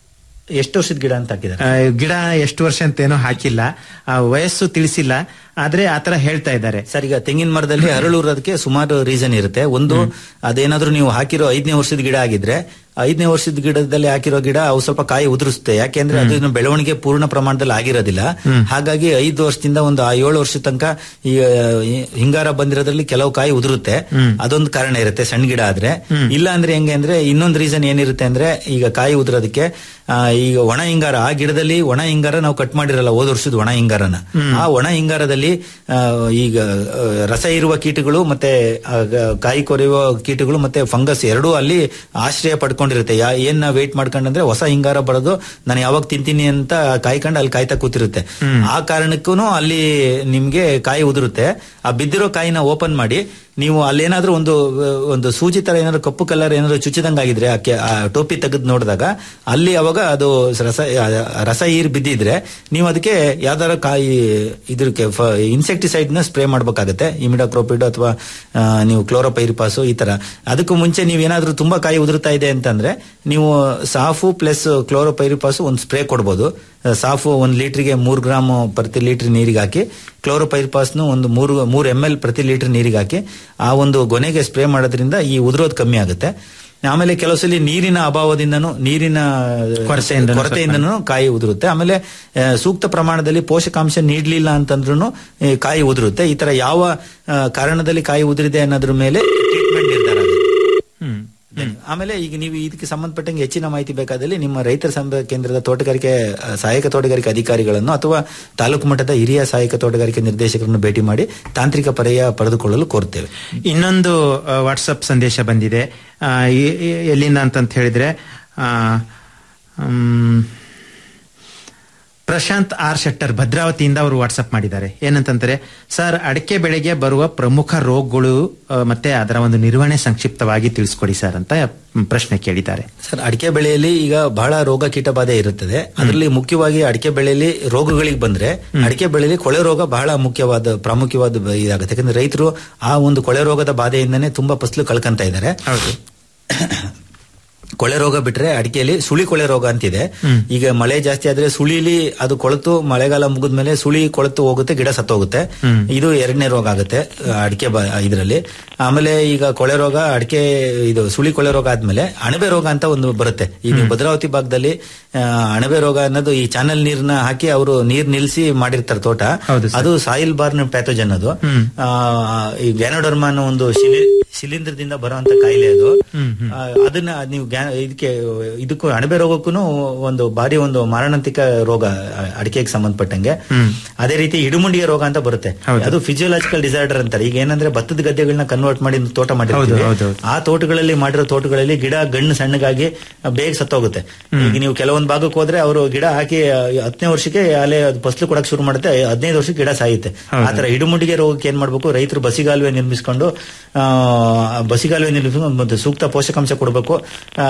ಎಷ್ಟು ವರ್ಷದ ಗಿಡ ಅಂತ ಹಾಕಿದ್ದಾರೆ ಆ, ಗಿಡ ಎಷ್ಟು ವರ್ಷ ಅಂತ ಏನೋ ಹಾಕಿಲ್ಲ ಆ, ವಯಸ್ಸು ತಿಳಿಸಿಲ್ಲ ಆದ್ರೆ ಆತರ ಹೇಳ್ತಾ ಇದ್ದಾರೆ ಸರ್ ಈಗ ತೆಂಗಿನ ಮರದಲ್ಲಿ ಹರಳುರೋದಕ್ಕೆ ಸುಮಾರು ರೀಸನ್ ಇರುತ್ತೆ ಒಂದು ಅದೇನಾದ್ರೂ ನೀವು ಹಾಕಿರೋ ಐದನೇ ವರ್ಷದ ಗಿಡ ಆಗಿದ್ರೆ ಐದನೇ ವರ್ಷದ ಗಿಡದಲ್ಲಿ ಹಾಕಿರೋ ಗಿಡ ಅವು ಸ್ವಲ್ಪ ಕಾಯಿ ಉದುರಿಸುತ್ತೆ ಯಾಕೆಂದ್ರೆ ಅದು ಇನ್ನು ಬೆಳವಣಿಗೆ ಪೂರ್ಣ ಪ್ರಮಾಣದಲ್ಲಿ ಆಗಿರೋದಿಲ್ಲ ಹಾಗಾಗಿ ಐದು ವರ್ಷದಿಂದ ಒಂದು ಆ ಏಳು ವರ್ಷದ ತನಕ ಈ ಆ, ಈ ಹಿಂಗಾರ ಬಂದಿರೋದ್ರಲ್ಲಿ ಕೆಲವು ಕಾಯಿ ಉದುರುತ್ತೆ ಅದೊಂದು ಕಾರಣ ಇರುತ್ತೆ ಸಣ್ಣ ಗಿಡ ಆದ್ರೆ ಇಲ್ಲ ಅಂದ್ರೆ ಹೆಂಗೆ ಅಂದ್ರೆ ಇನ್ನೊಂದು ರೀಸನ್ ಏನಿರುತ್ತೆ ಅಂದ್ರೆ ಈಗ ಕಾಯಿ ಉದುರೋದಕ್ಕೆ ಆ, ಈಗ ಒಣ ಹಿಂಗಾರ ಆ ಗಿಡದಲ್ಲಿ ಒಣ ಹಿಂಗಾರ ನಾವು ಕಟ್ ಮಾಡಿರಲ್ಲ ಹೋದ ವರ್ಷದ ಒಣ ಹಿಂಗಾರನ ಆ ಒಣ ಹಿಂಗಾರದಲ್ಲಿ ಆ, ಈಗ ಆ, ರಸ ಇರುವ ಕೀಟಗಳು ಮತ್ತೆ ಆ, ಗ- ಕಾಯಿ ಕೊರೆಯುವ ಕೀಟಗಳು ಮತ್ತೆ ಫಂಗಸ್ ಎರಡೂ ಅಲ್ಲಿ ಆಶ್ರಯ ಪಡ್ಕೊಂಡಿರುತ್ತೆ ಯಾ ಏನ್ ವೇಟ್ ಮಾಡ್ಕೊಂಡಂದ್ರೆ ಹೊಸ ಹಿಂಗಾರ ಬರೋದು ನಾನು ಯಾವಾಗ ತಿಂತೀನಿ ಅಂತ ಕಾಯ್ಕೊಂಡು ಅಲ್ಲಿ ಕಾಯ್ತಾ ಕೂತಿರುತ್ತೆ ಆ ಕಾರಣಕ್ಕೂ ಅಲ್ಲಿ ನಿಮ್ಗೆ ಕಾಯಿ ಉದುರುತ್ತೆ ಆ ಬಿದ್ದಿರೋ ಕಾಯಿನ ಓಪನ್ ಮಾಡಿ ನೀವು ಅಲ್ಲೇನಾದ್ರೂ ಒಂದು ಒಂದು ಸೂಜಿ ತರ ಏನಾದ್ರು ಕಪ್ಪು ಕಲರ್ ಏನಾದ್ರು ಚುಚ್ಚಿದಂಗಾಗಿದ್ರೆ ಆ ಕೆ- ಆ ಟೋಪಿ ತೆಗೆದು ನೋಡಿದಾಗ ಅಲ್ಲಿ ಅವಾಗ ಅದು ರಸ ಆ, ರಸ ಹೀರ್ ಬಿದ್ದಿದ್ರೆ ನೀವು ಅದಕ್ಕೆ ಯಾವ್ದಾರ ಕಾಯಿ ಇದ್ರಕ್ಕೆ ಇನ್ಸೆಕ್ಟಿಸೈಡ್ ನ ಸ್ಪ್ರೇ ಮಾಡ್ಬೇಕಾಗತ್ತೆ ಇಮಿಡಾಕ್ರೋಪಿಡ್ ಅಥವಾ ಆ, ನೀವು ಕ್ಲೋರೋಪೈರಿಪಾಸು ಈ ತರ ಅದಕ್ಕೂ ಮುಂಚೆ ನೀವು ಏನಾದ್ರೂ ತುಂಬಾ ಕಾಯಿ ಉದುರ್ತಾ ಇದೆ ಅಂತಂದ್ರೆ ನೀವು ಸಾಫು ಪ್ಲಸ್ ಕ್ಲೋರೋಪೈರಿಪಾಸು ಒಂದು ಸ್ಪ್ರೇ ಕೊಡ್ಬೋದು ಆ, ಸಾಫು ಒಂದು ಲೀಟರ್ಗೆ ಮೂರು ಗ್ರಾಮ್ ಪ್ರತಿ ಲೀಟರ್ ನೀರಿಗೆ ಹಾಕಿ ಕ್ಲೋರೋಪೈರಿಪಾಸ್ನು ಒಂದು ಮೂರು ಮೂರು ಎಮ್ ಎಲ್ ಪ್ರತಿ ಲೀಟರ್ ನೀರಿಗೆ ಹಾಕಿ ಆ ಒಂದು ಗೊನೆಗೆ ಸ್ಪ್ರೇ ಮಾಡೋದ್ರಿಂದ ಈ ಉದುರೋದು ಕಮ್ಮಿ ಆಗುತ್ತೆ ಆಮೇಲೆ ಕೆಲವು ಸಲ ನೀರಿನ ಅಭಾವದಿಂದನೂ ನೀರಿನ ಕೊರತೆಯಿಂದನೂ ಕೊರತೆಯಿಂದನೂ ಕಾಯಿ ಉದುರುತ್ತೆ ಆಮೇಲೆ ಆ, ಸೂಕ್ತ ಪ್ರಮಾಣದಲ್ಲಿ ಪೋಷಕಾಂಶ ನೀಡಲಿಲ್ಲ ಅಂತಂದ್ರೂ ಕಾಯಿ ಉದುರುತ್ತೆ ಈ ತರ ಯಾವ ಆ, ಕಾರಣದಲ್ಲಿ ಕಾಯಿ ಉದುರಿದೆ ಅನ್ನೋದ್ರ ಮೇಲೆ ಟ್ರೀಟ್ಮೆಂಟ್ ನಿರ್ಧಾರ ಆಗುತ್ತೆ ಆಮೇಲೆ ಈಗ ನೀವು ಇದಕ್ಕೆ ಸಂಬಂಧಪಟ್ಟಂಗೆ ಹೆಚ್ಚಿನ ಮಾಹಿತಿ ಬೇಕಾದಲ್ಲಿ ನಿಮ್ಮ ರೈತರ ಸಂಘ ಕೇಂದ್ರದ ತೋಟಗಾರಿಕೆ ಆ, ಸಹಾಯಕ ತೋಟಗಾರಿಕೆ ಅಧಿಕಾರಿಗಳನ್ನು ಅಥವಾ ತಾಲೂಕು ಮಟ್ಟದ ಹಿರಿಯ ಸಹಾಯಕ ತೋಟಗಾರಿಕೆ ನಿರ್ದೇಶಕರನ್ನು ಭೇಟಿ ಮಾಡಿ ತಾಂತ್ರಿಕ ಪರಿಹಾರ ಪಡೆದುಕೊಳ್ಳಲು ಕೋರುತ್ತೇವೆ ಇನ್ನೊಂದು ವಾಟ್ಸಪ್ ಸಂದೇಶ ಬಂದಿದೆ ಆ, ಎ- ಎ- ಎಲ್ಲಿಂದ ಅಂತಂತ ಹೇಳಿದ್ರೆ ಆ, ಮ್, ಪ್ರಶಾಂತ್ ಆರ್ ಶೆಟ್ಟರ್ ಭದ್ರಾವತಿಯಿಂದ ಅವರು ವಾಟ್ಸಪ್ ಮಾಡಿದ್ದಾರೆ ಏನಂತಂದ್ರೆ ಸರ್ ಅಡಿಕೆ ಬೆಳೆಗೆ ಬರುವ ಪ್ರಮುಖ ರೋಗಗಳು ಆ, ಮತ್ತೆ ಅದರ ಒಂದು ನಿರ್ವಹಣೆ ಸಂಕ್ಷಿಪ್ತವಾಗಿ ತಿಳಿಸ್ಕೊಡಿ ಸರ್ ಅಂತ ಮ್, ಪ್ರಶ್ನೆ ಕೇಳಿದ್ದಾರೆ ಸರ್ ಅಡಿಕೆ ಬೆಳೆಯಲ್ಲಿ ಈಗ ಬಹಳ ರೋಗ ಕೀಟ ಬಾಧೆ ಇರುತ್ತದೆ ಅದರಲ್ಲಿ ಮುಖ್ಯವಾಗಿ ಅಡಿಕೆ ಬೆಳೆಯಲ್ಲಿ ರೋಗಗಳಿಗೆ ಬಂದ್ರೆ ಅಡಿಕೆ ಬೆಳೆಯಲ್ಲಿ ಕೊಳೆ ರೋಗ ಬಹಳ ಮುಖ್ಯವಾದ ಪ್ರಾಮುಖ್ಯವಾದ ಬ- ಇದಾಗುತ್ತೆ ಯಾಕಂದ್ರೆ ರೈತರು ಆ ಒಂದು ಕೊಳೆ ರೋಗದ ಬಾಧೆಯಿಂದನೇ ತುಂಬಾ ಫಸಲು ಕಳ್ಕೊಂತ ಇದ್ದಾರೆ ಕೊಳೆ ರೋಗ ಬಿಟ್ರೆ ಅಡಿಕೆಯಲ್ಲಿ ಸುಳಿ ಕೊಳೆ ರೋಗ ಅಂತಿದೆ ಈಗ ಮಳೆ ಜಾಸ್ತಿ ಆದ್ರೆ ಸುಳಿಲಿ ಅದು ಕೊಳೆತು ಮಳೆಗಾಲ ಮುಗಿದ್ಮೇಲೆ ಸುಳಿ ಕೊಳೆತು ಹೋಗುತ್ತೆ ಗಿಡ ಸತ್ತೋಗುತ್ತೆ ಇದು ಎರಡನೇ ರೋಗ ಆಗುತ್ತೆ ಆ, ಅಡಿಕೆ ಬ- ಇದರಲ್ಲಿ ಆಮೇಲೆ ಈಗ ಕೊಳೆ ರೋಗ ಅಡಿಕೆ ಇದು ಸುಳಿ ಕೊಳೆ ರೋಗ ಆದ್ಮೇಲೆ ಅಣಬೆ ರೋಗ ಅಂತ ಒಂದು ಬರುತ್ತೆ ಈಗ ಭದ್ರಾವತಿ ಭಾಗದಲ್ಲಿ ಆ, ಅಣಬೆ ರೋಗ ಅನ್ನೋದು ಈ ಚಾನಲ್ ನೀರ್ನ ಹಾಕಿ ಅವರು ನೀರ್ ನಿಲ್ಸಿ ಮಾಡಿರ್ತಾರೆ ತೋಟ ಅದು ಸಾಯಿಲ್ ಬಾರ್ನ್ ಪ್ಯಾಥೋಜನ್ ಅದು ಆ, ಈ ಗ್ಯಾನೋಡರ್ಮಾ ಅನ್ನೋ ಒಂದು ಶಿಲಿ ಶಿಲೀಂಧ್ರದಿಂದ ಬರುವಂತ ಕಾಯಿಲೆ ಅದು ಆ, ಅದನ್ನ ನೀವು ಗ್ಯಾ- ಇದಕ್ಕೆ ಇದಕ್ಕೂ ಅಣಬೆ ರೋಗಕ್ಕೂ ಒಂದು ಭಾರಿ ಒಂದು ಮಾರಣಾಂತಿಕ ರೋಗ ಆ, ಅಡಿಕೆಗೆ ಸಂಬಂಧಪಟ್ಟಂಗೆ ಅದೇ ರೀತಿ ಇಡುಮುಂಡಿಗೆ ರೋಗ ಅಂತ ಬರುತ್ತೆ ಅದು ಫಿಸಿಯೋಲಾಜಿಕಲ್ ಡಿಸಾರ್ಡರ್ ಅಂತಾರೆ ಈಗ ಏನಂದ್ರೆ ಭತ್ತದ ಗದ್ದೆಗಳನ್ನ ಕನ್ವರ್ಟ್ ಮಾಡಿ ತೋಟ ಮಾಡಿರ್ತೀವಿ ಹೌದು, ಆ ತೋಟಗಳಲ್ಲಿ ಮಾಡಿರೋ ತೋಟಗಳಲ್ಲಿ ಗಿಡ ಗಣ್ಣು ಸಣ್ಣಗಾಗಿ ಬೇಗ ಸತ್ತೋಗುತ್ತೆ ಈಗ ನೀವು ಕೆಲವೊಂದು ಭಾಗಕ್ಕೆ ಹೋದ್ರೆ ಅವರು ಗಿಡ ಹಾಕಿ ಆ, ಹತ್ತನೇ ವರ್ಷಕ್ಕೆ ಅಲ್ಲೇ ಅದು ಫಸಲು ಕೊಡಕ್ ಶುರು ಮಾಡುತ್ತೆ ಹದಿನೈದು ವರ್ಷಕ್ಕೆ ಗಿಡ ಸಾಯುತ್ತೆ ಆತರ ಇಡುಮುಂಡಿಗೆ ರೋಗಕ್ಕೆ ಏನ್ ಮಾಡ್ಬೇಕು ರೈತರು ಬಸಿಗಾಲುವೆ ನಿರ್ಮಿಸ್ಕೊಂಡು ಆ, ಬಸಿಗಾಲುವೆ ನಿರ್ಮಿಸ್ಕೊಂಡು ಮತ್ತೆ ಸೂಕ್ತ ಪೋಷಕಾಂಶ ಕೊಡಬೇಕು ಆ,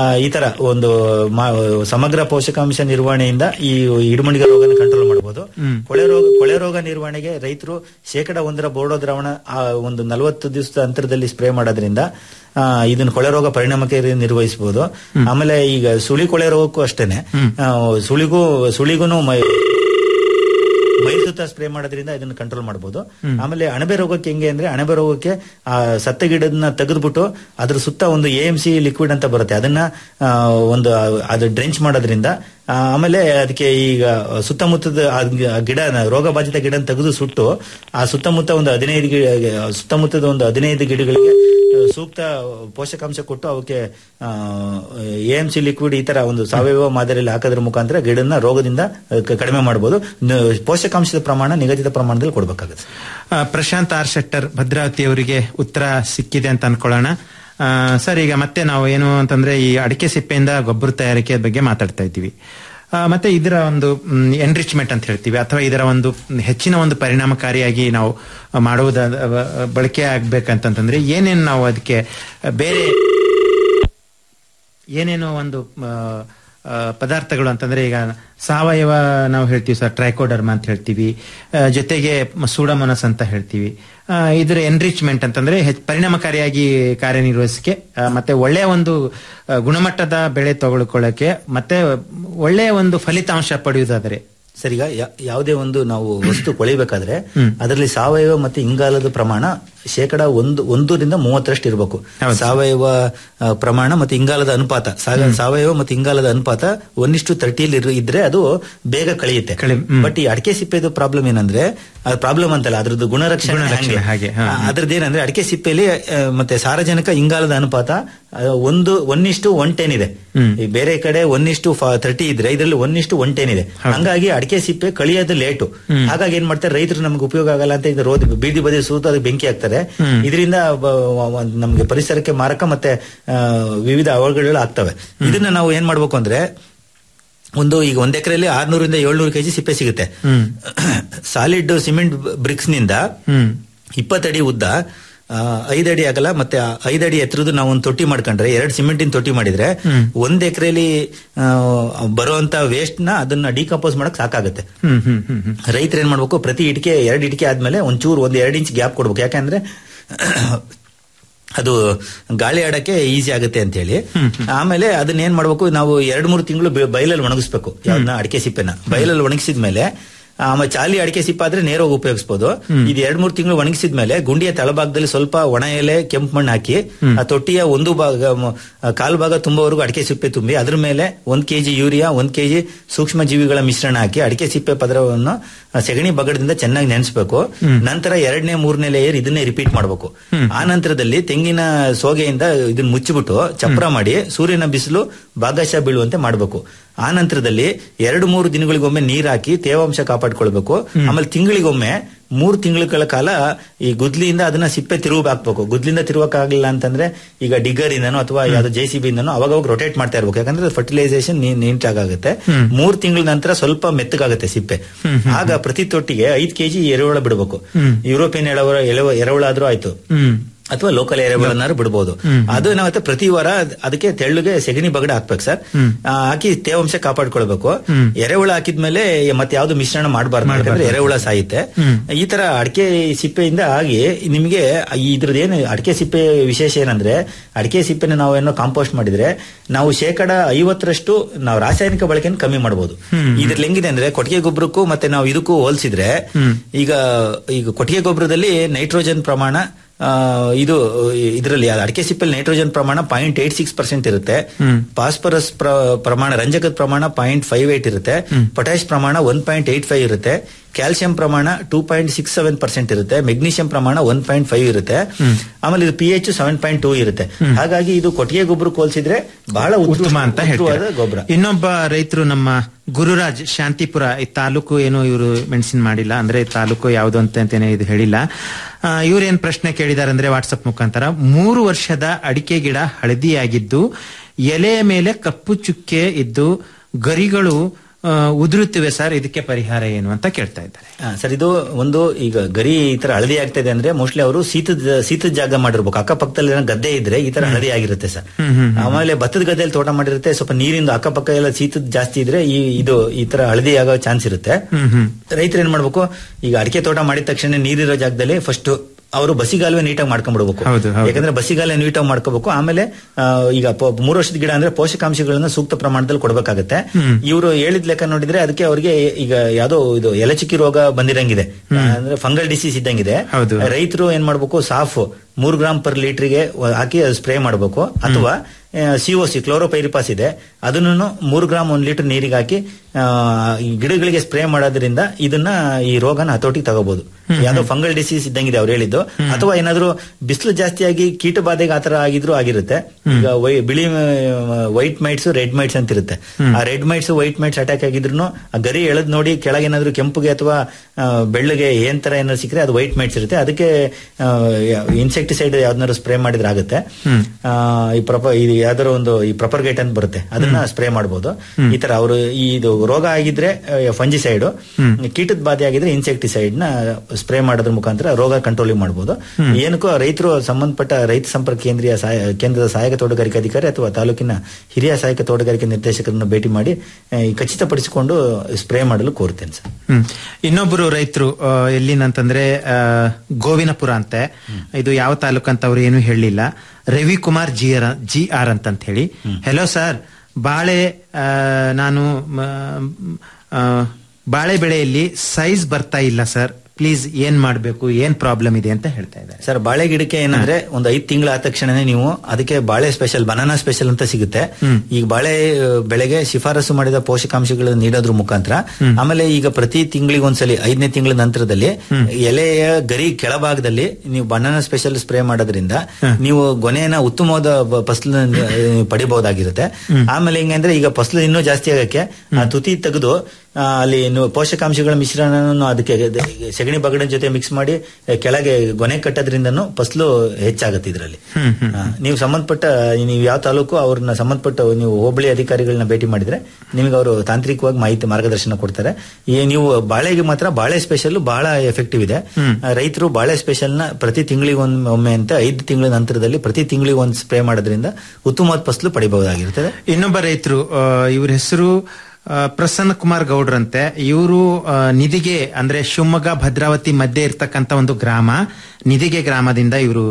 ಈ ತರ ಒಂದು ಮಾ- ಸಮಗ್ರ ಪೋಷಕಾಂಶ ನಿರ್ವಹಣೆಯಿಂದ ಈ ಇಡುಮಣಿಗ ರೋಗನ ಕಂಟ್ರೋಲ್ ಮಾಡಬಹುದು ಕೊಳೆ ರೋಗ ಕೊಳೆ ರೋಗ ನಿರ್ವಹಣೆಗೆ ರೈತರು ಶೇಕಡ ಒಂದರ ಬೋರ್ಡೋ ದ್ರಾವಣ ಆ ಒಂದು ನಲವತ್ತು ದಿವಸದ ಅಂತರದಲ್ಲಿ ಸ್ಪ್ರೇ ಮಾಡೋದ್ರಿಂದ ಆ, ಇದನ್ನ ಕೊಳೆ ರೋಗ ಪರಿಣಾಮಕಾರಿ ನಿರ್ವಹಿಸಬಹುದು ಆಮೇಲೆ ಈಗ ಸುಳಿ ಕೊಳೆ ರೋಗಕ್ಕೂ ಅಷ್ಟೇನೆ ಆ, ಸುಳಿಗೂ ಸುಳಿಗೂನು ಮೈ ಮೈಸುತ್ತ ಸ್ಪ್ರೇ ಮಾಡೋದ್ರಿಂದ ಇದನ್ನ ಕಂಟ್ರೋಲ್ ಮಾಡಬಹುದು ಆಮೇಲೆ ಅಣಬೆ ರೋಗಕ್ಕೆ ಹೆಂಗೆ ಅಂದ್ರೆ ಅಣಬೆ ರೋಗಕ್ಕೆ ಆ ಸತ್ತ ಗಿಡದನ್ನ ತೆಗೆದ್ಬಿಟ್ಟು ಅದ್ರ ಸುತ್ತ ಒಂದು ಎ ಎಂ ಸಿ ಲಿಕ್ವಿಡ್ ಅಂತ ಬರುತ್ತೆ ಅದನ್ನ ಆ, ಒಂದು ಅದು ಡ್ರೆಂಚ್ ಮಾಡೋದ್ರಿಂದ ಆ, ಆಮೇಲೆ ಅದಕ್ಕೆ ಈಗ ಸುತ್ತಮುತ್ತದ ಆ ಗಿಡ ರೋಗ ಬಾಧಿತ ಗಿಡ ತೆಗೆದು ಸುಟ್ಟು ಆ ಸುತ್ತಮುತ್ತ ಒಂದು ಹದಿನೈದು ಗಿ- ಸುತ್ತಮುತ್ತದ ಒಂದು ಹದಿನೈದು ಗಿಡಗಳಿಗೆ ಆ, ಸೂಕ್ತ ಪೋಷಕಾಂಶ ಕೊಟ್ಟು ಅವಕ್ಕೆ ಎ ಎಂ ಸಿ ಲಿಕ್ವಿಡ್ ಈ ತರ ಒಂದು ಸಾವಯವ ಮಾದರಿಯಲ್ಲಿ ಹಾಕೋದ್ರ ಮುಖಾಂತರ ಗಿಡನ ರೋಗದಿಂದ ಆ, ಕ- ಕಡಿಮೆ ಮಾಡಬಹುದು ನ- ಪೋಷಕಾಂಶದ ಪ್ರಮಾಣ ನಿಗದಿತ ಪ್ರಮಾಣದಲ್ಲಿ ಕೊಡಬೇಕಾಗುತ್ತೆ ಆ, ಪ್ರಶಾಂತ್ ಆರ್ ಶೆಟ್ಟರ್ ಭದ್ರಾವತಿ ಅವರಿಗೆ ಉತ್ತರ ಸಿಕ್ಕಿದೆ ಅಂತ ಅನ್ಕೊಳ್ಳೋಣ ಆ, ಸರ್ ಈಗ ಮತ್ತೆ ನಾವು ಏನು ಅಂತಂದ್ರೆ ಈ ಅಡಿಕೆ ಸಿಪ್ಪೆಯಿಂದ ಗೊಬ್ಬರ ತಯಾರಿಕೆ ಬಗ್ಗೆ ಮಾತಾಡ್ತಾ ಇದ್ದೀವಿ ಆ, ಮತ್ತೆ ಇದರ ಒಂದು ಎನ್ರಿಚ್ಮೆಂಟ್ ಅಂತ ಹೇಳ್ತೀವಿ ಅಥವಾ ಇದರ ಒಂದು ಹೆಚ್ಚಿನ ಒಂದು ಪರಿಣಾಮಕಾರಿಯಾಗಿ ನಾವು ಮಾಡುವುದ ಬಳಕೆ ಆಗ್ಬೇಕಂತಂದ್ರೆ ಏನೇನು ನಾವು ಅದಕ್ಕೆ ಬೇರೆ ಏನೇನೋ ಒಂದು ಆ, ಆ, ಪದಾರ್ಥಗಳು ಅಂತಂದ್ರೆ ಈಗ ಸಾವಯವ ನಾವು ಹೇಳ್ತೀವಿ ಸರ್ ಟ್ರೈಕೋಡರ್ಮ ಅಂತ ಹೇಳ್ತೀವಿ ಆ, ಜೊತೆಗೆ ಸೂಡಮೊನಸ್ ಅಂತ ಹೇಳ್ತೀವಿ ಆ, ಇದರ ಎನ್ರಿಚ್ಮೆಂಟ್ ಅಂತಂದ್ರೆ ಹೆಚ್ಚ್- ಪರಿಣಾಮಕಾರಿಯಾಗಿ ಕಾರ್ಯನಿರ್ವಹಿಸಕ್ಕೆ ಆ, ಮತ್ತೆ ಒಳ್ಳೆಯ ಒಂದು ಆ, ಗುಣಮಟ್ಟದ ಬೆಳೆ ತಗೊಳ್ಕೊಳ್ಳಕ್ಕೆ ಮತ್ತೆ ಒಳ್ಳೆಯ ಒಂದು ಫಲಿತಾಂಶ ಪಡೆಯುವುದಾದರೆ ಸರ್ ಈಗ ಯಾ- ಯಾವುದೇ ಒಂದು ನಾವು ವಸ್ತು ಕೊಳಿಬೇಕಾದ್ರೆ ಅದರಲ್ಲಿ ಸಾವಯವ ಮತ್ತೆ ಇಂಗಾಲದ ಪ್ರಮಾಣ ಶೇಕಡ ಒಂದು ಒಂದರಿಂದ ಮೂವತ್ತರಷ್ಟು ಇರಬೇಕು ಸಾವಯವ ಆ, ಪ್ರಮಾಣ ಮತ್ತೆ ಇಂಗಾಲದ ಅನುಪಾತ ಸಾ- ಸಾವಯವ ಮತ್ತೆ ಇಂಗಾಲದ ಅನುಪಾತ ಒನ್ನಿಷ್ಟು ತರ್ಟಿಯಲ್ಲಿ ಇದ್ರೆ ಅದು ಬೇಗ ಕಳೆಯುತ್ತೆ ಬಟ್ ಈ ಅಡಿಕೆ ಸಿಪ್ಪೆದು ಪ್ರಾಬ್ಲಮ್ ಏನಂದ್ರೆ ಅದು ಪ್ರಾಬ್ಲಮ್ ಅಂತಲ್ಲ ಅದ್ರದ್ದು ಗುಣರಕ್ಷಣೆ ಗುಣರಕ್ಷಣೆ ಹಾಗೆ, ಹಾ, ಹಾ. ಅದ್ರದ್ದು ಏನಂದ್ರೆ ಅಡಿಕೆ ಸಿಪ್ಪೆಯಲ್ಲಿ ಆ, ಮತ್ತೆ ಸಾರಜನಕ ಇಂಗಾಲದ ಅನುಪಾತ ಆ, ಒಂದು ಒನ್ ಇಷ್ಟು ಒನ್ ಟೆನ್ ಇದೆ ಈ ಬೇರೆ ಕಡೆ ಒನ್ ಇಷ್ಟು ತರ್ಟಿ ಇದ್ರೆ ಇದರಲ್ಲಿ ಒನ್ ಇಷ್ಟು ಒನ್ ಟೆನ್ ಇದೆ ಹಂಗಾಗಿ ಅಡಿಕೆ ಸಿಪ್ಪೆ ಕಳಿಯೋದು ಲೇಟು ಹಾಗಾಗಿ ಏನ್ ಮಾಡ್ತಾರೆ ರೈತರು ನಮ್ಗೆ ಉಪಯೋಗ ಆಗಲ್ಲ ಅಂತ ಇದು ರೋದ್ ಬೀದಿ ಬದಿ ಸೂತು ಅದಕ್ಕೆ ಬೆಂಕಿ ಹಾಕ್ತಾರೆ ಇದರಿಂದ ನಮ್ಗೆ ಪರಿಸರಕ್ಕೆ ಮಾರಕ ಮತ್ತೆ ಆ, ವಿವಿಧ ಅವಘಡಗಳು ಆಗ್ತವೆ ಇದನ್ನ ನಾವು ಏನ್ ಮಾಡ್ಬೇಕು ಅಂದ್ರೆ ಒಂದು ಈಗ ಒಂದ್ ಎಕರೆಯಲ್ಲಿ ಆರ್ನೂರಿಂದ ಏಳ್ನೂರು ಕೆಜಿ ಸಿಪ್ಪೆ ಸಿಗುತ್ತೆ ಸಾಲಿಡ್ ಸಿಮೆಂಟ್ ಬ್ರಿಕ್ಸ್ ನಿಂದ ಇಪ್ಪತ್ತಡಿ ಉದ್ದ ಆ, ಐದಡಿ ಆಗಲ್ಲ ಮತ್ತೆ ಆ ಐದಡಿ ಎತ್ತರದ್ದು ನಾವು ಒಂದು ತೊಟ್ಟಿ ಮಾಡ್ಕೊಂಡ್ರೆ ಎರಡು ಸಿಮೆಂಟಿನ ತೊಟ್ಟಿ ಮಾಡಿದ್ರೆ ಒಂದ್ ಎಕರೆಲಿ ಬರುವಂತ ವೇಸ್ಟ್ ನ ಅದನ್ನ ಡಿಕಂಪೋಸ್ ಮಾಡಕ್ ಸಾಕಾಗುತ್ತೆ ಹ್ಮ್ ಹ್ಮ್ ಹ್ಮ್ ಹ್ಮ್ ರೈತರು ಏನ್ ಮಾಡ್ಬೇಕು ಪ್ರತಿ ಇಟಿಕೆ ಎರಡು ಇಟಿಕೆ ಆದ್ಮೇಲೆ ಒಂಚೂರು ಒಂದ್ ಎರಡು ಇಂಚ್ ಗ್ಯಾಪ್ ಕೊಡ್ಬೇಕು ಯಾಕಂದ್ರೆ ಅದು ಗಾಳಿ ಆಡಕ್ಕೆ ಈಸಿ ಆಗುತ್ತೆ ಅಂತ ಹೇಳಿ ಆಮೇಲೆ ಅದನ್ನ ಏನ್ ಮಾಡ್ಬೇಕು ನಾವು ಎರಡ್ ಮೂರು ತಿಂಗಳು ಬಯಲಲ್ಲಿ ಒಣಗಿಸ್ಬೇಕು ಯಾವ್ದನ್ನ ಅಡಿಕೆ ಸಿಪ್ಪೆನ ಬಯಲಲ್ಲಿ ಒಣಗಿಸಿದ್ಮೇಲೆ ಆಮೇಲೆ ಚಾಲಿ ಅಡಿಕೆ ಸಿಪ್ಪೆ ಆದ್ರೆ ನೇರವಾಗಿ ಉಪಯೋಗಿಸಬಹುದು ಇದು ಎರಡ್ ಮೂರು ತಿಂಗಳು ಒಣಗಿಸಿದ್ಮೇಲೆ ಗುಂಡಿಯ ತಳಭಾಗದಲ್ಲಿ ಸ್ವಲ್ಪ ಒಣ ಎಲೆ ಕೆಂಪು ಮಣ್ಣು ಹಾಕಿ ಆ ತೊಟ್ಟಿಯ ಒಂದು ಭಾಗ ಮ- ಆ ಕಾಲು ಭಾಗ ತುಂಬುವವರೆಗೂ ಅಡಿಕೆ ಸಿಪ್ಪೆ ತುಂಬಿ ಅದ್ರ ಮೇಲೆ ಒಂದ್ ಕೆಜಿ ಯೂರಿಯಾ ಒಂದ್ ಕೆಜಿ ಸೂಕ್ಷ್ಮ ಜೀವಿಗಳ ಮಿಶ್ರಣ ಹಾಕಿ ಅಡಿಕೆ ಸಿಪ್ಪೆ ಪದರವನ್ನು ಆ ಸೆಗಣಿ ಬಗಡದಿಂದ ಚೆನ್ನಾಗಿ ನೆನೆಸ್ಬೇಕು ನಂತರ ಎರಡನೇ ಮೂರನೇ ಲೇಯರ್ ಇದನ್ನೇ ರಿಪೀಟ್ ಮಾಡಬೇಕು ಆ ನಂತರದಲ್ಲಿ ತೆಂಗಿನ ಸೋಗೆಯಿಂದ ಇದನ್ನ ಮುಚ್ಚಿಬಿಟ್ಟು ಚಪ್ರ ಮಾಡಿ ಸೂರ್ಯನ ಬಿಸಿಲು ಭಾಗಶಃ ಬೀಳುವಂತೆ ಮಾಡಬೇಕು ಆ ನಂತರದಲ್ಲಿ ಎರಡು ಮೂರು ದಿನಗಳಿಗೊಮ್ಮೆ ನೀರ್ ಹಾಕಿ ತೇವಾಂಶ ಕಾಪಾಡ್ಕೊಳ್ಬೇಕು ಆಮೇಲೆ ತಿಂಗಳಿಗೊಮ್ಮೆ ಮೂರು ತಿಂಗಳ ಕಾಲ ಈ ಗುದ್ಲಿಯಿಂದ ಅದನ್ನ ಸಿಪ್ಪೆ ತಿರುವು ಹಾಕ್ಬೇಕು ಗುದ್ಲಿಂದ ತಿರುವಕ್ಕಾಗಲಿಲ್ಲ ಅಂತಂದ್ರೆ ಈಗ ಡಿಗ್ಗರ್ ಇಂದನೋ ಅಥವಾ ಯಾವ್ದೋ ಜೆ ಸಿ ಬಿ ಇಂದನೋ ಅವಾಗ ರೊಟೇಟ್ ಮಾಡ್ತಾ ಇರ್ಬೇಕು ಯಾಕಂದ್ರೆ ಫರ್ಟಿಲೈಸೇಷನ್ ನೀಟಾಗುತ್ತೆ ಮೂರ್ ತಿಂಗಳ ನಂತರ ಸ್ವಲ್ಪ ಮೆತ್ತಗಾಗುತ್ತೆ ಸಿಪ್ಪೆ ಆಗ ಪ್ರತಿ ತೊಟ್ಟಿಗೆ ಐದ್ ಕೆಜಿ ಎರೆಹುಳ ಬಿಡಬೇಕು ಯುರೋಪಿಯನ್ ಎಳವಳ ಎಳವ- ಎರೆಹುಳ ಆದ್ರೂ ಆಯ್ತು ಹ್ಮ್ ಅಥವಾ ಲೋಕಲ್ ಎರೆಹುಳನ್ನಾರು ಬಿಡಬಹುದು ಅದು ನಾವತ್ತೆ ಪ್ರತಿ ವಾರ ಅದ್- ಅದಕ್ಕೆ ತೆಳ್ಳುಗೆ ಸೆಗಣಿ ಬಗಡ ಹಾಕ್ಬೇಕು ಸರ್ ಆ, ಹಾಕಿ ತೇವಾಂಶ ಕಾಪಾಡ್ಕೊಳ್ಬೇಕು ಎರೆಹುಳ ಹಾಕಿದ್ಮೇಲೆ ಮತ್ತೆ ಯಾವ್ದು ಮಿಶ್ರಣ ಮಾಡಬಾರ್ದು ಯಾಕಂದ್ರೆ ಎರೆಹುಳ ಸಾಯುತ್ತೆ ಈ ತರ ಅಡಿಕೆ ಸಿಪ್ಪೆಯಿಂದ ಆಗಿ ನಿಮಗೆ ಇದ್ರದ್ದು ಏನು ಅಡಿಕೆ ಸಿಪ್ಪೆ ವಿಶೇಷ ಏನಂದ್ರೆ ಅಡಿಕೆ ಸಿಪ್ಪೆನ ನಾವು ಏನೋ ಕಾಂಪೋಸ್ಟ್ ಮಾಡಿದ್ರೆ ನಾವು ಶೇಕಡ ಐವತ್ತರಷ್ಟು ನಾವು ರಾಸಾಯನಿಕ ಬಳಕೆಯನ್ನು ಕಮ್ಮಿ ಮಾಡಬಹುದು ಇದ್ರಲ್ಲಿ ಹೆಂಗಿದೆ ಅಂದ್ರೆ ಕೊಟ್ಟಿಗೆ ಗೊಬ್ಬರಕ್ಕೂ ಮತ್ತೆ ನಾವು ಇದಕ್ಕೂ ಹೋಲಿಸಿದ್ರೆ ಈಗ ಈಗ ಕೊಟ್ಟಿಗೆ ಗೊಬ್ಬರದಲ್ಲಿ ನೈಟ್ರೋಜನ್ ಪ್ರಮಾಣ ಆ, ಇದು ಇದರಲ್ಲಿ ಅಡಿಕೆ ಸಿಪ್ಪೆಲ್ ನೈಟ್ರೋಜನ್ ಪ್ರಮಾಣ ಪಾಯಿಂಟ್ ಏಟ್ ಸಿಕ್ಸ್ ಪರ್ಸೆಂಟ್ ಇರುತ್ತೆ ಫಾಸ್ಫರಸ್ ಪ್ರಮಾಣ ರಂಜಕದ ಪ್ರಮಾಣ ಪಾಯಿಂಟ್ ಫೈವ್ ಏಟ್ ಇರುತ್ತೆ ಪೊಟ್ಯಾಶ್ ಪ್ರಮಾಣ ಒನ್ ಪಾಯಿಂಟ್ ಏಟ್ ಫೈವ್ ಇರುತ್ತೆ ಕ್ಯಾಲ್ಸಿಯಂ ಪ್ರಮಾಣ two point six seven percent ಇರುತ್ತೆ ಮೆಗ್ನೀಷಿಯಂ ಪ್ರಮಾಣ ಒನ್ ಪಾಯಿಂಟ್ ಫೈವ್ ಇರುತ್ತೆ ಆಮೇಲೆ ಇದು P H seven point two ಇರುತ್ತೆ ಹಾಗಾಗಿ ಇದು ಕೊಟ್ಟಿಗೆ ಗೊಬ್ಬರ ಹೋಲಿಸಿದ್ರೆ ಬಹಳ ಉತ್ತಮ ಅಂತ ಉತ್ತಮವಾದ ಹೇಳ್ತಾರೆ ಗೊಬ್ಬರ ಇನ್ನೊಬ್ಬ ರೈತರು ನಮ್ಮ ಗುರುರಾಜ್ ಶಾಂತಿಪುರ ಈ ತಾಲೂಕು ಏನು ಇವರು ಮೆಣಸಿನ್ ಮಾಡಿಲ್ಲ ಅಂದ್ರೆ ತಾಲೂಕು ಯಾವ್ದು ಅಂತ ಅಂತೇನೆ ಇದು ಹೇಳಿಲ್ಲ ಇವ್ರೇನ್ ಪ್ರಶ್ನೆ ಕೇಳಿದಾರೆ ಅಂದ್ರೆ ವಾಟ್ಸಪ್ ಮುಖಾಂತರ ಮೂರು ವರ್ಷದ ಅಡಿಕೆ ಗಿಡ ಹಳದಿಯಾಗಿದ್ದು ಎಲೆಯ ಮೇಲೆ ಕಪ್ಪು ಚುಕ್ಕೆ ಇದ್ದು ಗರಿಗಳು ಆ, ಉದುರುತ್ತಿವೆ ಸರ್ ಇದಕ್ಕೆ ಪರಿಹಾರ ಏನು ಅಂತ ಕೇಳ್ತಾ ಇದ್ದಾರೆ ಆ, ಸರ್ ಇದು ಒಂದು ಈಗ ಗರಿ ಈ ತರ ಹಳದಿ ಆಗ್ತಾ ಇದೆ ಅಂದ್ರೆ ಮೋಸ್ಟ್ಲಿ ಅವರು ಶೀತದ ಶೀತದ ಜಾಗ ಮಾಡಿರ್ಬೇಕು ಅಕ್ಕಪಕ್ಕದಲ್ಲಿ ಏನೋ ಗದ್ದೆ ಇದ್ರೆ ಈ ತರ ಹಳದಿ ಆಗಿರುತ್ತೆ ಸರ್ ಆಮೇಲೆ ಭತ್ತದ ಗದ್ದೆಯಲ್ಲಿ ತೋಟ ಮಾಡಿರುತ್ತೆ ಸ್ವಲ್ಪ ನೀರಿಂದ ಅಕ್ಕಪಕ್ಕ ಎಲ್ಲ ಶೀತದ ಜಾಸ್ತಿ ಇದ್ರೆ ಈ ಇದು ಈ ತರ ಹಳದಿ ಆಗೋ ಚಾನ್ಸ್ ಇರುತ್ತೆ ರೈತರು ಏನ್ ಮಾಡ್ಬೇಕು ಈಗ ಅಡಿಕೆ ತೋಟ ಮಾಡಿದ ತಕ್ಷಣ ನೀರಿರೋ ಜಾಗದಲ್ಲಿ ಫಸ್ಟ್ ಅವರು ಬಸಿಗಾಲುವೆ ನೀಟಾಗಿ ಮಾಡ್ಕೊಂಡ್ಬಿಡ್ಬೇಕು ಹೌದು, ಹೌದು. ಯಾಕಂದ್ರೆ ಬಸಿಗಾಲ ನೀಟಾಗಿ ಮಾಡ್ಕೋಬೇಕು ಆಮೇಲೆ ಆ, ಈಗ ಪ- ಮೂರು ವರ್ಷದ ಗಿಡ ಅಂದ್ರೆ ಪೋಷಕಾಂಶಗಳನ್ನ ಸೂಕ್ತ ಪ್ರಮಾಣದಲ್ಲಿ ಕೊಡಬೇಕಾಗುತ್ತೆ ಇವರು ಹೇಳಿದ ಲೆಕ್ಕ ನೋಡಿದ್ರೆ ಅದಕ್ಕೆ ಅವರಿಗೆ ಈಗ ಯಾವ್ದೋ ಇದು ಎಲೆಚುಕ್ಕಿ ರೋಗ ಬಂದಿರಂಗಿದೆ ಅಂದ್ರೆ ಫಂಗಲ್ ಡಿಸೀಸ್ ಇದ್ದಂಗಿದೆ ಹೌದು. ರೈತರು ಏನ್ ಮಾಡ್ಬೇಕು ಸಾಫ್ ಮೂರು ಗ್ರಾಮ್ ಪರ್ ಲೀಟರ್ಗೆ ಹಾಕಿ ಸ್ಪ್ರೇ ಮಾಡಬೇಕು ಅಥವಾ ಸಿಒಸಿ ಕ್ಲೋರೋಪೈರಿಪಾಸ್ ಇದೆ ಅದನ್ನು ಮೂರು ಗ್ರಾಮ್ ಒಂದ್ ಲೀಟರ್ ನೀರಿಗೆ ಹಾಕಿ ಆ, ಈ ಗಿಡಗಳಿಗೆ ಸ್ಪ್ರೇ ಮಾಡೋದ್ರಿಂದ ಇದನ್ನ ಈ ರೋಗನ ಹತೋಟಿಗೆ ತಗೋಬಹುದು ಯಾವ್ದೋ ಫಂಗಲ್ ಡಿಸೀಸ್ ಇದ್ದಂಗಿದೆ ಅವ್ರು ಹೇಳಿದ್ದು ಅಥವಾ ಏನಾದ್ರೂ ಬಿಸಿಲು ಜಾಸ್ತಿಯಾಗಿ ಕೀಟ ಬಾಧೆಗೆ ಆತರ ಆಗಿದ್ರು ಆಗಿರುತ್ತೆ ಈಗ ವೈ- ಬಿಳಿ ವೈಟ್ ಮೈಟ್ಸ್ ರೆಡ್ ಮೈಟ್ಸ್ ಅಂತ ಇರುತ್ತೆ ಆ red mites white mites attack ಆಗಿದ್ರು ಆ ಗರಿ ಎಳೆದ್ ನೋಡಿ ಕೆಳಗೆ ಏನಾದ್ರು ಕೆಂಪುಗೆ ಅಥವಾ ಆ, ಬೆಳ್ಳಗೆ ಏನ್ ತರ ಏನಾದ್ರು ಸಿಕ್ಕರೆ ಅದು ವೈಟ್ ಮೈಟ್ಸ್ ಇರುತ್ತೆ ಅದಕ್ಕೆ ಇನ್ಸೆಕ್ಟಿಸೈಡ್ ಯಾವ್ದಾದ್ರು ಸ್ಪ್ರೇ ಮಾಡಿದ್ರೆ ಆಗುತ್ತೆ ಆ, ಈ ಪ್ರಪ ಇದು ಯಾವ್ದಾದ್ರು ಒಂದು ಈ ಪ್ರಪರ್ಗೇಟ್ ಅಂತ ಬರುತ್ತೆ ಅದನ್ನ ಸ್ಪ್ರೇ ಮಾಡಬಹುದು ಈ ತರ ಅವರು ಇದು ರೋಗ ಆಗಿದ್ರೆ ಫಂಜಿಸೈಡ್ ಕೀಟದ ಬಾಧೆ ಆಗಿದ್ರೆ ಇನ್ಸೆಕ್ಟಿಸೈಡ್ ನ ಸ್ಪ್ರೇ ಮಾಡೋದ್ರ ಮುಖಾಂತರ ರೋಗ ಕಂಟ್ರೋಲಿಂಗ್ ಮಾಡಬಹುದು ಏನಕ್ಕೂ ರೈತರು ಸಂಬಂಧಪಟ್ಟ ರೈತ ಸಂಪರ್ಕ ಕೇಂದ್ರೀಯ ಸಹಾಯ ಕೇಂದ್ರದ ಸಹಾಯಕ ತೋಟಗಾರಿಕೆ ಅಧಿಕಾರಿ ಅಥವಾ ತಾಲೂಕಿನ ಹಿರಿಯ ಸಹಾಯಕ ತೋಟಗಾರಿಕೆ ನಿರ್ದೇಶಕರನ್ನು ಭೇಟಿ ಮಾಡಿ ಆ, ಈ ಖಚಿತಪಡಿಸಿಕೊಂಡು ಸ್ಪ್ರೇ ಮಾಡಲು ಕೋರ್ತೇನೆ ಸರ್ ಹ್ಮ್. ಇನ್ನೊಬ್ಬರು ರೈತರು ಎಲ್ಲಿನಂತಂದ್ರೆ ಆ, ಗೋವಿನಪುರ ಅಂತೆ ಇದು ಯಾವ ತಾಲೂಕು ಅಂತ ಅವ್ರು ಏನು ಹೇಳಲಿಲ್ಲ Ravikumar G R G R ಅಂತಂತ ಹೇಳಿ ಹೆಲೋ ಸರ್ ಬಾಳೆ ಆ, ನಾನು ಮ, ಆ, ಬಾಳೆ ಬೆಳೆಯಲ್ಲಿ ಸೈಜ್ ಬರ್ತಾ ಇಲ್ಲ ಸರ್ ಪ್ಲೀಸ್ ಏನ್ ಮಾಡ್ಬೇಕು ಏನ್ ಪ್ರಾಬ್ಲಮ್ ಇದೆ ಅಂತ ಹೇಳ್ತಾ ಇದ್ದಾರೆ ಸರ್ ಬಾಳೆ ಗಿಡಕ್ಕೆ ಏನಂದ್ರೆ ಒಂದು ಐದ್ ತಿಂಗಳ ಆದ ತಕ್ಷಣನೇ ನೀವು ಅದಕ್ಕೆ ಬಾಳೆ ಸ್ಪೆಷಲ್ ಬನಾನಾ ಸ್ಪೆಷಲ್ ಅಂತ ಸಿಗುತ್ತೆ ಈಗ ಬಾಳೆ ಆ, ಬೆಳೆಗೆ ಶಿಫಾರಸು ಮಾಡಿದ ಪೋಷಕಾಂಶಗಳನ್ನು ನೀಡೋದ್ರ ಮುಖಾಂತರ ಆಮೇಲೆ ಈಗ ಪ್ರತಿ ತಿಂಗಳಿಗೆ ಒಂದ್ಸಲಿ ಐದನೇ ತಿಂಗಳ ನಂತರದಲ್ಲಿ ಎಲೆಯ ಗರಿ ಕೆಳಭಾಗದಲ್ಲಿ ನೀವು ಬನಾನಾ ಸ್ಪೆಷಲ್ ಸ್ಪ್ರೇ ಮಾಡೋದ್ರಿಂದ ನೀವು ಗೊನೆಯನ್ನ ಉತ್ತಮವಾದ ಬ- ಫಸಲು ಪಡಿಬಹುದಾಗಿರುತ್ತೆ ಆಮೇಲೆ ಹೆಂಗಂದ್ರೆ ಈಗ ಫಸಲು ಇನ್ನೂ ಜಾಸ್ತಿ ಆಗಕ್ಕೆ ಆ ತುತಿ ತೆಗೆದು ಆ, ಅಲ್ಲಿ ನೀವು ಪೋಷಕಾಂಶಗಳ ಮಿಶ್ರಣವನ್ನು ಅದಕ್ಕೆ ದ- ಸೆಗಣಿ ಬಗಡಿನ ಜೊತೆ ಮಿಕ್ಸ್ ಮಾಡಿ ಆ, ಕೆಳಗೆ ಗೊನೆ ಕಟ್ಟೋದ್ರಿಂದನೂ ಫಸಲು ಹೆಚ್ಚಾಗುತ್ತೆ ಇದರಲ್ಲಿ ನೀವು ಸಂಬಂಧಪಟ್ಟ ನೀವು ಯಾವ ತಾಲೂಕು ಅವ್ರನ್ನ ಸಂಬಂಧಪಟ್ಟ ನೀವು ಹೋಬಳಿ ಅಧಿಕಾರಿಗಳನ್ನ ಭೇಟಿ ಮಾಡಿದ್ರೆ ನಿಮಗೆ ಅವರು ತಾಂತ್ರಿಕವಾಗಿ ಮಾಹಿತಿ ಮಾರ್ಗದರ್ಶನ ಕೊಡ್ತಾರೆ ಈ ನೀವು ಬಾಳೆಗೆ ಮಾತ್ರ ಬಾಳೆ ಸ್ಪೆಷಲ್ ಬಹಳ ಎಫೆಕ್ಟಿವ್ ಇದೆ ಆ, ರೈತರು ಬಾಳೆ ಸ್ಪೆಷಲ್ ನ ಪ್ರತಿ ತಿಂಗಳಿಗೆ ಒಮ್ಮೆ ಅಂತ ಐದು ತಿಂಗಳ ನಂತರದಲ್ಲಿ ಪ್ರತಿ ತಿಂಗಳಿಗೆ ಒಂದು ಸ್ಪ್ರೇ ಮಾಡೋದ್ರಿಂದ ಉತ್ತಮವಾದ ಫಸಲು ಪಡಿಬಹುದಾಗಿರ್ತದೆ ಇನ್ನೊಬ್ಬ ರೈತರು ಇವ್ರ ಹೆಸರು ಆ, ಪ್ರಸನ್ನ ಕುಮಾರ್ ಗೌಡ್ರಂತೆ ಇವರು ನಿಧಿಗೆ ಅಂದ್ರೆ ಶಿವಮೊಗ್ಗ ಭದ್ರಾವತಿ ಮಧ್ಯೆ ಇರ್ತಕ್ಕಂತ ಒಂದು ಗ್ರಾಮ ನಿಧಿಗೆ ಗ್ರಾಮದಿಂದ ಇವರು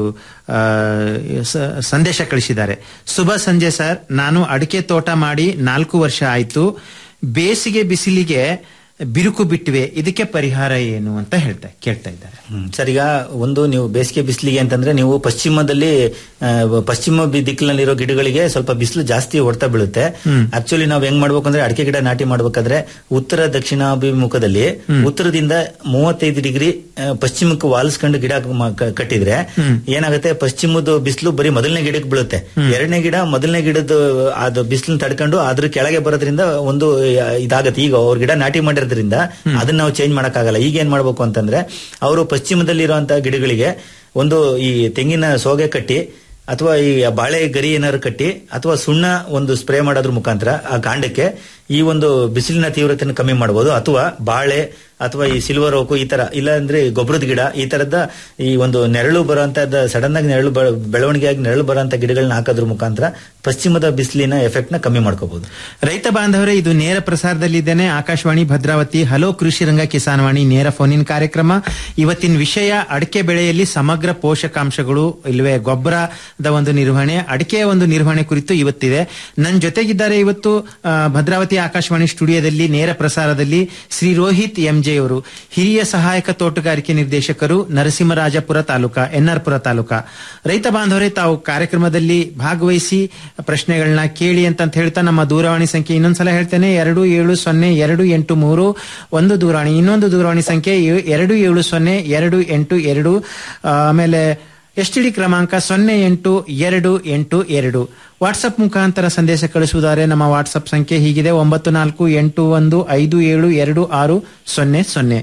ಸಂದೇಶ ಕಳಿಸಿದ್ದಾರೆ ಶುಭ ಸಂಜೆ ಸರ್ ನಾನು ಅಡಿಕೆ ತೋಟ ಮಾಡಿ ನಾಲ್ಕು ವರ್ಷ ಆಯ್ತು ಬೇಸಿಗೆ ಬಿಸಿಲಿಗೆ ಬಿರುಕು ಬಿಟ್ಟಿವೆ ಇದಕ್ಕೆ ಪರಿಹಾರ ಏನು ಅಂತ ಹೇಳ್ತಾ ಕೇಳ್ತಾ ಇದ್ದಾರೆ ಹ್ಮ್. ಸರ್ ಈಗ ಒಂದು ನೀವು ಬೇಸಿಗೆ ಬಿಸಿಲಿಗೆ ಅಂತಂದ್ರೆ ನೀವು ಪಶ್ಚಿಮದಲ್ಲಿ ಆ, ಪಶ್ಚಿಮ ಬಿ- ದಿಕ್ಕಿನಲ್ಲಿರೋ ಗಿಡಗಳಿಗೆ ಸ್ವಲ್ಪ ಬಿಸಿಲು ಜಾಸ್ತಿ ಹೊಡ್ತಾ ಬೀಳುತ್ತೆ ಆಕ್ಚುಲಿ ನಾವು ಹೆಂಗ್ ಮಾಡ್ಬೇಕು ಅಂದ್ರೆ ಅಡಿಕೆ ಗಿಡ ನಾಟಿ ಮಾಡ್ಬೇಕಾದ್ರೆ ಉತ್ತರ ದಕ್ಷಿಣಾಭಿಮುಖದಲ್ಲಿ ಉತ್ತರದಿಂದ ಮೂವತ್ತೈದು ಡಿಗ್ರಿ ಆ, ಪಶ್ಚಿಮಕ್ಕೆ ವಾಲಿಸ್ಕೊಂಡು ಗಿಡ ಮ- ಕ- ಕಟ್ಟಿದ್ರೆ ಏನಾಗುತ್ತೆ ಪಶ್ಚಿಮದ ಬಿಸಿಲು ಬರೀ ಮೊದಲನೇ ಗಿಡಕ್ಕೆ ಬೀಳುತ್ತೆ ಎರಡನೇ ಗಿಡ ಮೊದಲನೇ ಗಿಡದ ಅದು ಬಿಸಿಲನ್ನ ತಡ್ಕೊಂಡು ಅದ್ರ ಕೆಳಗೆ ಬರೋದ್ರಿಂದ ಒಂದು ಆ, ಇದಾಗತ್ತೆ ಈಗ ಅವ್ರ ಗಿಡ ನಾಟಿ ಮಾಡಿರೋದ್ರಿಂದ ಅದನ್ನ ನಾವು ಚೇಂಜ್ ಮಾಡಕ್ಕಾಗಲ್ಲ ಈಗ ಏನ್ ಮಾಡ್ಬೇಕು ಅಂತಂದ್ರೆ ಅವರು ಪಶ್ಚಿಮದಲ್ಲಿರುವಂತಹ ಗಿಡಗಳಿಗೆ ಒಂದು ಈ ತೆಂಗಿನ ಸೋಗೆ ಕಟ್ಟಿ ಅಥವಾ ಈ ಬಾಳೆ ಗರಿ ಏನಾದ್ರು ಕಟ್ಟಿ ಅಥವಾ ಸುಣ್ಣ ಒಂದು ಸ್ಪ್ರೇ ಮಾಡೋದ್ರ ಮುಖಾಂತರ ಆ ಕಾಂಡಕ್ಕೆ ಈ ಒಂದು ಬಿಸಿಲಿನ ತೀವ್ರತೆಯನ್ನು ಕಮ್ಮಿ ಮಾಡಬಹುದು ಅಥವಾ ಬಾಳೆ ಅಥವಾ ಈ ಸಿಲ್ವರ್ ಓಕು ಈ ತರ ಇಲ್ಲ ಅಂದ್ರೆ ಗೊಬ್ಬರದ ಗಿಡ ಈ ತರದ ಈ ಒಂದು ನೆರಳು ಬರುವಂತದ ಸಡನ್ ಆಗಿ ನೆರಳು ಬ- ಬೆಳವಣಿಗೆಯಾಗಿ ನೆರಳು ಬರುವಂತ ಗಿಡಗಳನ್ನ ಹಾಕೋದ್ರ ಮುಖಾಂತರ ಪಶ್ಚಿಮದ ಬಿಸಿಲಿನ ಎಫೆಕ್ಟ್ ನ ಕಮ್ಮಿ ಮಾಡ್ಕೋಬಹುದು ರೈತ ಬಾಂಧವರೇ ಇದು ನೇರ ಪ್ರಸಾರದಲ್ಲಿದ್ದೇನೆ ಆಕಾಶವಾಣಿ ಭದ್ರಾವತಿ ಹಲೋ ಕೃಷಿ ರಂಗ ಕಿಸಾನ್ವಾಣಿ ನೇರ ಫೋನ್ ಇನ್ ಕಾರ್ಯಕ್ರಮ ಇವತ್ತಿನ ವಿಷಯ ಅಡಿಕೆ ಬೆಳೆಯಲ್ಲಿ ಸಮಗ್ರ ಪೋಷಕಾಂಶಗಳು ಇಲ್ವೇ ಗೊಬ್ಬರದ ಒಂದು ನಿರ್ವಹಣೆ ಅಡಿಕೆಯ ಒಂದು ನಿರ್ವಹಣೆ ಕುರಿತು ಇವತ್ತಿದೆ ನನ್ನ ಜೊತೆಗಿದ್ದಾರೆ ಇವತ್ತು ಆ, ಭದ್ರಾವತಿ ಆಕಾಶವಾಣಿ ಸ್ಟುಡಿಯೋದಲ್ಲಿ ನೇರ ಪ್ರಸಾರದಲ್ಲಿ ಶ್ರೀ ರೋಹಿತ್ ಎಂಜೆ ಅವರು ಹಿರಿಯ ಸಹಾಯಕ ತೋಟಗಾರಿಕೆ ನಿರ್ದೇಶಕರು ನರಸಿಂಹರಾಜಪುರ ತಾಲೂಕಾ ಎನ್ಆರ್ಪುರ ತಾಲೂಕಾ ರೈತ ಬಾಂಧವರೇ ತಾವು ಕಾರ್ಯಕ್ರಮದಲ್ಲಿ ಭಾಗವಹಿಸಿ ಪ್ರಶ್ನೆಗಳನ್ನ ಕೇಳಿ ಅಂತ ಹೇಳ್ತಾ ನಮ್ಮ ದೂರವಾಣಿ ಸಂಖ್ಯೆ ಇನ್ನೊಂದ್ಸಲ ಹೇಳ್ತೇನೆ ಎರಡು ಏಳು ಸೊನ್ನೆ ಎರಡು ಎಂಟು ಮೂರು ಒಂದು ದೂರವಾಣಿ ಇನ್ನೊಂದು ದೂರವಾಣಿ ಸಂಖ್ಯೆ ಏ- ಎರಡು ಏಳು ಸೊನ್ನೆ ಎರಡು ಎಂಟು ಎರಡು ಆ, ಆಮೇಲೆ ಎಸ್ ಡಿ ಕ್ರಮಾಂಕ ಸೊನ್ನೆ ಎಂಟು ಎರಡು ಎಂಟು ಎರಡು ವಾಟ್ಸಪ್ ಮುಖಾಂತರ ಸಂದೇಶ ಕಳಿಸುವುದಾದರೆ ನಮ್ಮ ವಾಟ್ಸಪ್ ಸಂಖ್ಯೆ ಹೀಗಿದೆ ಒಂಬತ್ತು ನಾಲ್ಕು ಎಂಟು ಒಂದು ಐದು ಏಳು ಎರಡು ಆರು ಸೊನ್ನೆ ಸೊನ್ನೆ